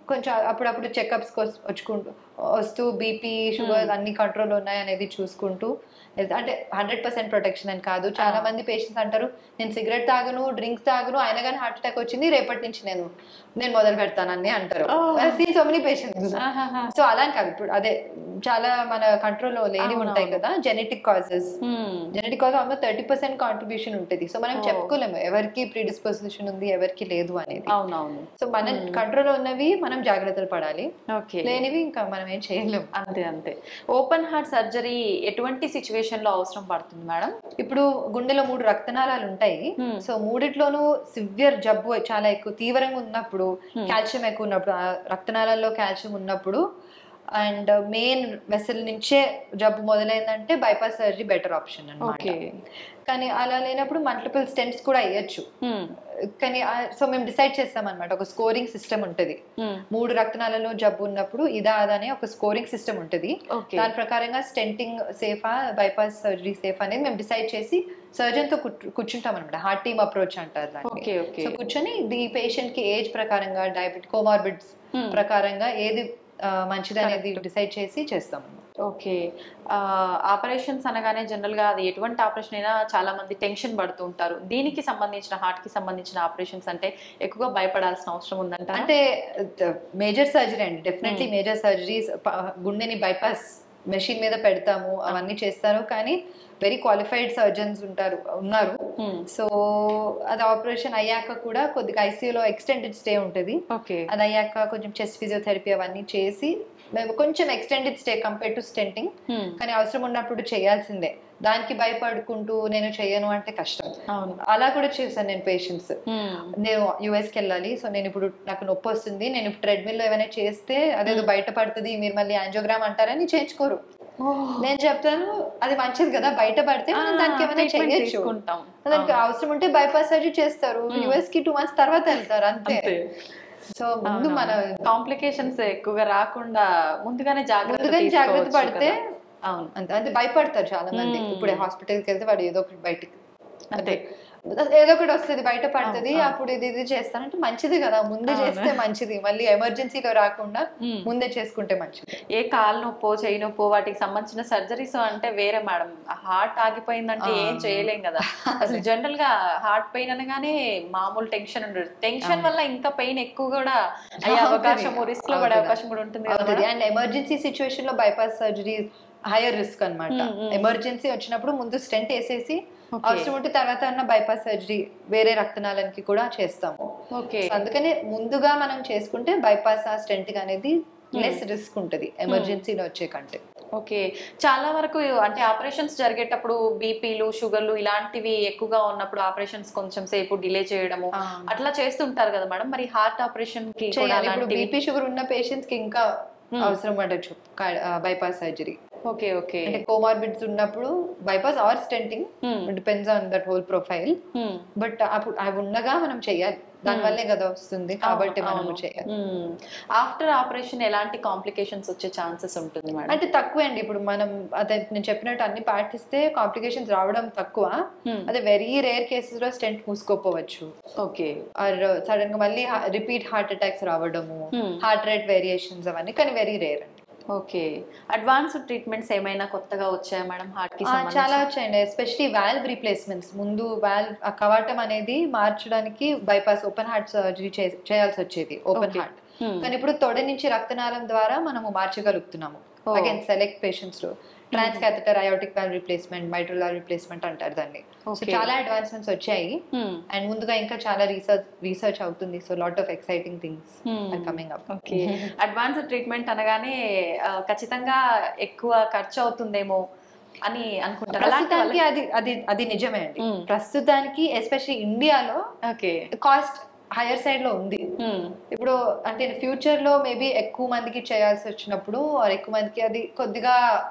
కొంచెం అప్పుడప్పుడు చెకప్స్ వచ్చుకుంటూ వస్తూ బీపీ షుగర్ అన్ని కంట్రోల్ ఉన్నాయి అనేది చూసుకుంటూ వెళ్తా. అంటే హండ్రెడ్ పర్సెంట్ ప్రొటెక్షన్ అని కాదు చాలా మంది పేషెంట్స్ అంటారు నేను సిగరెట్ తాగను డ్రింక్స్ తాగను అయినా కానీ హార్ట్ అటాక్ వచ్చింది రేపటి నుంచి నేను నేను మొదలు పెడతానని అంటారు సీ సో మెనీ పేషెంట్స్ ఆహాహా. సో అలా అని కాదు ఇప్పుడు అదే చాలా మన కంట్రోల్లో లేని ఉంటాయి కదా genetic causes Hmm. Genetic cause almost thirty percent contribution ఉంటుంది సో మనం చెప్పుకోలేము ఎవరికి ప్రీడిస్పోజిషన్ ఉంది ఎవరికి లేదు అనేది అవునవును సో మన కంట్రోల్ ఉన్నవి మనం జాగ్రత్తలు పడాలి ఓకే లేనివి ఇంకా మనం ఏం చేయలేము అంతే అంతే ఓపెన్ హార్ట్ సర్జరీ ఎటువంటి సిచ్యువేషన్ లో అవసరం పడుతుంది మేడం ఇప్పుడు గుండెలో మూడు రక్తనాళాలు ఉంటాయి Hmm. సో మూడిట్లోనూ సివియర్ జబ్బు చాలా ఎక్కువ తీవ్రంగా ఉన్నప్పుడు కాల్షియం ఎక్కువ ఉన్నప్పుడు ఆ రక్తనాళాల్లో కాల్షియం ఉన్నప్పుడు అండ్ మెయిన్ వెసల్ నుంచే జబ్బు మొదలైందంటే bypass surgery better option okay అన్నమాట కానీ అలా లేనప్పుడు మల్టిపుల్ స్టెంట్స్ కూడా అయ్యొచ్చు కానీ సో మేము డిసైడ్ చేస్తాం అనమాట ఒక స్కోరింగ్ సిస్టమ్ ఉంటుంది మూడు రక్తనాళాలలో జబ్బు ఉన్నప్పుడు ఇదా అదా అనే ఒక స్కోరింగ్ సిస్టమ్ ఉంటుంది ఓకే దాని ప్రకారంగా స్టెంటింగ్ సేఫా బైపాస్ సర్జరీ సేఫ్ అనేది మేము డిసైడ్ చేసి సర్జన్ తో కూర్చు- కూర్చుంటాం అనమాట హార్ట్ టీమ్ అప్రోచ్ అంటారు దాన్ని ఓకే ఓకే సో కూర్చొని ఈ పేషెంట్ కి ఏజ్ ప్రకారంగా డయాబెటిక్ కోమార్బిడ్స్ ప్రకారంగా ఏది ఆ, మంచిది అనేది డిసైడ్ చేసి చేస్తాం ఓకే ఆపరేషన్స్ అనగానే జనరల్ గా అది ఎటువంటి ఆపరేషన్ అయినా చాలా మంది టెన్షన్ పడుతూ ఉంటారు దీనికి సంబంధించిన హార్ట్ కి సంబంధించిన ఆపరేషన్స్ అంటే ఎక్కువగా భయపడాల్సిన అవసరం ఉందంట అంటే మేజర్ సర్జరీ అండి డెఫినెట్లీ మేజర్ సర్జరీస్ గుండెని బైపాస్ మెషిన్ మీద పెడతాము అవన్నీ చేస్తారు కానీ వెరీ క్వాలిఫైడ్ సర్జన్స్ ఉంటారు ఉన్నారు సో అది ఆపరేషన్ అయ్యాక కూడా కొద్దిగా ఐసీయూలో ఎక్స్టెండెడ్ స్టే ఉంటుంది ఓకే అది అయ్యాక కొంచెం చెస్ట్ ఫిజియోథెరపీ అవన్నీ చేసి మేము కొంచెం extended stay compare to stenting కానీ అవసరం ఉన్నప్పుడు చేయాల్సిందే దానికి భయపడుకుంటూ నేను చేయను అంటే కష్టం అవును అలా కూడా చేశాను నేను పేషెంట్స్ నేను యుఎస్కి వెళ్ళాలి సో నేను ఇప్పుడు నాకు నొప్పి వస్తుంది నేను ఇప్పుడు ట్రెడ్మిల్ లో ఏమైనా చేస్తే అదేదో బయట పడుతుంది మీరు మళ్ళీ యాంజియోగ్రామ్ అంటారని చేయించుకోరు నేను చెప్తాను అది మంచిది కదా బయట పడితే మనం దానికి ఏమైనా treatment చేయొచ్చు తీసుకుంటాం. దానికి అవసరం ఉంటే బైపాస్ సర్జరీ చేస్తారు యుఎస్ కి టూ మంత్స్ తర్వాత వెళ్తారు అంతే అంతే. సో ముందు మన కాంప్లికేషన్స్ ఎక్కువగా రాకుండా ముందుగానే జాగ్రత్త ముందుగానే జాగ్రత్త తీసుకోవచ్చు పడితే కదా. అవును అంతే అంటే భయపడతారు చాలా మంది మ్మ్. ఇప్పుడే హాస్పిటల్కి వెళ్తే వాడు ఏదో ఒకటి బయటికి అంతే ఏదో ఒకటి వస్తుంది బయట పడుతుంది అవును, అవును. అప్పుడు ఇది ఇది చేస్తానంటే మంచిది కదా ముందే అవును. చేస్తే మంచిది మళ్ళీ ఎమర్జెన్సీలో రాకుండా మ్మ్. ముందే చేసుకుంటే మంచిది ఏ కాలు నొప్పో చేయి నొప్పో వాటికి సంబంధించిన సర్జరీస్ అంటే వేరే మేడం హార్ట్ ఆగిపోయిందంటే ఆ. ఏం చేయలేం కదా అసలు జనరల్ గా హార్ట్ పెయిన్ అనగానే మామూలు టెన్షన్ ఉండదు టెన్షన్ వల్ల ఇంకా పెయిన్ ఎక్కువ కూడా అయ్యే అవుతుంది. అవకాశం రిస్క్ లో పడే అవుతుంది. అవకాశం కూడా ఉంటుంది కదా అవుతుంది మేడం? అండ్ ఎమర్జెన్సీ సిచ్యువేషన్ లో బైపాస్ సర్జరీ హైయర్ రిస్క్ అన్నమాట మ్మ్, మ్మ్. ఎమర్జెన్సీ వచ్చినప్పుడు ముందు స్టెంట్ వేసేసి Okay. అవసరం ఉంటే తర్వాత అన్న బైపాస్ సర్జరీ వేరే రక్తనాళానికి కూడా చేస్తాము ఓకే So అందుకని ముందుగా మనం చేసుకుంటే బైపాస్ ఆ స్టెంట్ అనేది లెస్ రిస్క్ ఉంటుంది ఎమర్జెన్సీలో వచ్చే కంటే ఓకే చాలా వరకు అంటే ఆపరేషన్స్ జరిగేటప్పుడు బీపీలు షుగర్లు ఇలాంటివి ఎక్కువగా ఉన్నప్పుడు ఆపరేషన్స్ కొంచెం సేపు డిలే చేయడము ఆ. అట్లా చేస్తుంటారు కదా మేడం మరి హార్ట్ ఆపరేషన్ కి కూడా చేయాలి ఇప్పుడు అలాంటివి బీపీ షుగర్ ఉన్న పేషెంట్స్ కి ఇంకా అవసరం పడచ్చు బైపాస్ సర్జరీ ఓకే ఓకే అంటే కోమార్బిడ్స్ ఉన్నప్పుడు bypass or stenting Hmm. Depends on that whole profile but అప్పుడు అవి ఉండగా మనం చేయాలి దానివల్లే కదా వస్తుంది కాబట్టి మనం చేయాలి ఆఫ్టర్ ఆపరేషన్ ఎలాంటి కాంప్లికేషన్స్ వచ్చే ఛాన్సెస్ ఉంటుంది మేడం అంటే తక్కువ అండి ఇప్పుడు మనం అదే నేను చెప్పినట్టు అన్ని పాటిస్తే కాంప్లికేషన్స్ రావడం తక్కువ Hmm. అదే వెరీ రేర్ కేసెస్ లో స్టెంట్ మూసుకోపోవచ్చు ఓకే ఆర్ సడన్ గా మళ్ళీ రిపీట్ హార్ట్ అటాక్స్ రావడము Hmm. హార్ట్ రేట్ వేరియేషన్స్ అవన్నీ కానీ వెరీ రేర్ అండి ఓకే అడ్వాన్స్డ్ ట్రీట్మెంట్స్ ఏమైనా కొత్తగా వచ్చాయా మేడం హార్ట్ కి ఆ, చాలా వచ్చాయండి ఎస్పెషలీ వాల్వ్ రీప్లేస్మెంట్స్ ముందు వాల్వ్ ఆ కవాటం అనేది మార్చడానికి బైపాస్ ఓపెన్ హార్ట్ సర్జరీ చేయాల్సి వచ్చేది ఓపెన్ Okay. Heart Hmm. కానీ ఇప్పుడు తొడ నుంచి రక్తనాళం ద్వారా మనము మార్చగలుగుతున్నాము Oh. అగైన్ సెలెక్ట్ పేషెంట్స్ లో transcatheter aortic valve replacement mitral valve replacement అంటారు దాన్ని సో Okay. చాలా అడ్వాన్స్మెంట్స్ వచ్చాయి అండ్ ముందుగా ఇంకా చాలా రీసెర్చ్ రీసెర్చ్ అవుతుంది so lot of exciting things are coming up okay advanced treatment అనగానే ఆ, ఖచ్చితంగా ఎక్కువ ఖర్చు అవుతుందేమో అని అనుకుంటారు అలాంటి ప్రస్తుతానికి అది అది అది నిజమే అండి Hmm. ప్రస్తుతానికి ఎస్పెషల్లీ ఇండియాలో ఓకే కాస్ట్ హైయర్ సైడ్ లో ఉంది ఇప్పుడు అంటే ఫ్యూచర్ లో మేబీ ఎక్కువ మందికి చేయాల్సి వచ్చినప్పుడు or ఎక్కువ మందికి అది కొద్దిగా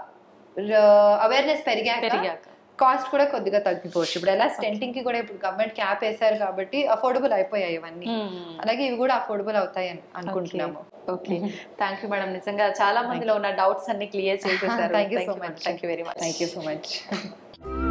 అవేర్నెస్ పెరిగాక పెరిగాక. కాస్ట్ కూడా కొద్దిగా తగ్గిపోవచ్చు ఇప్పుడు ఎలా స్టెంటింగ్ కి కూడా ఇప్పుడు గవర్నమెంట్ క్యాప్ వేశారు కాబట్టి అఫోర్డబుల్ అయిపోయాయి ఇవన్నీ అలాగే ఇవి కూడా అఫోర్డబుల్ అవుతాయి అని అనుకుంటున్నాము ఓకే థ్యాంక్ యూ మేడం నిజంగా చాలా మందిలో ఉన్న డౌట్స్ అన్ని క్లియర్ చేసేసారు thank you so much thank you very much thank you so much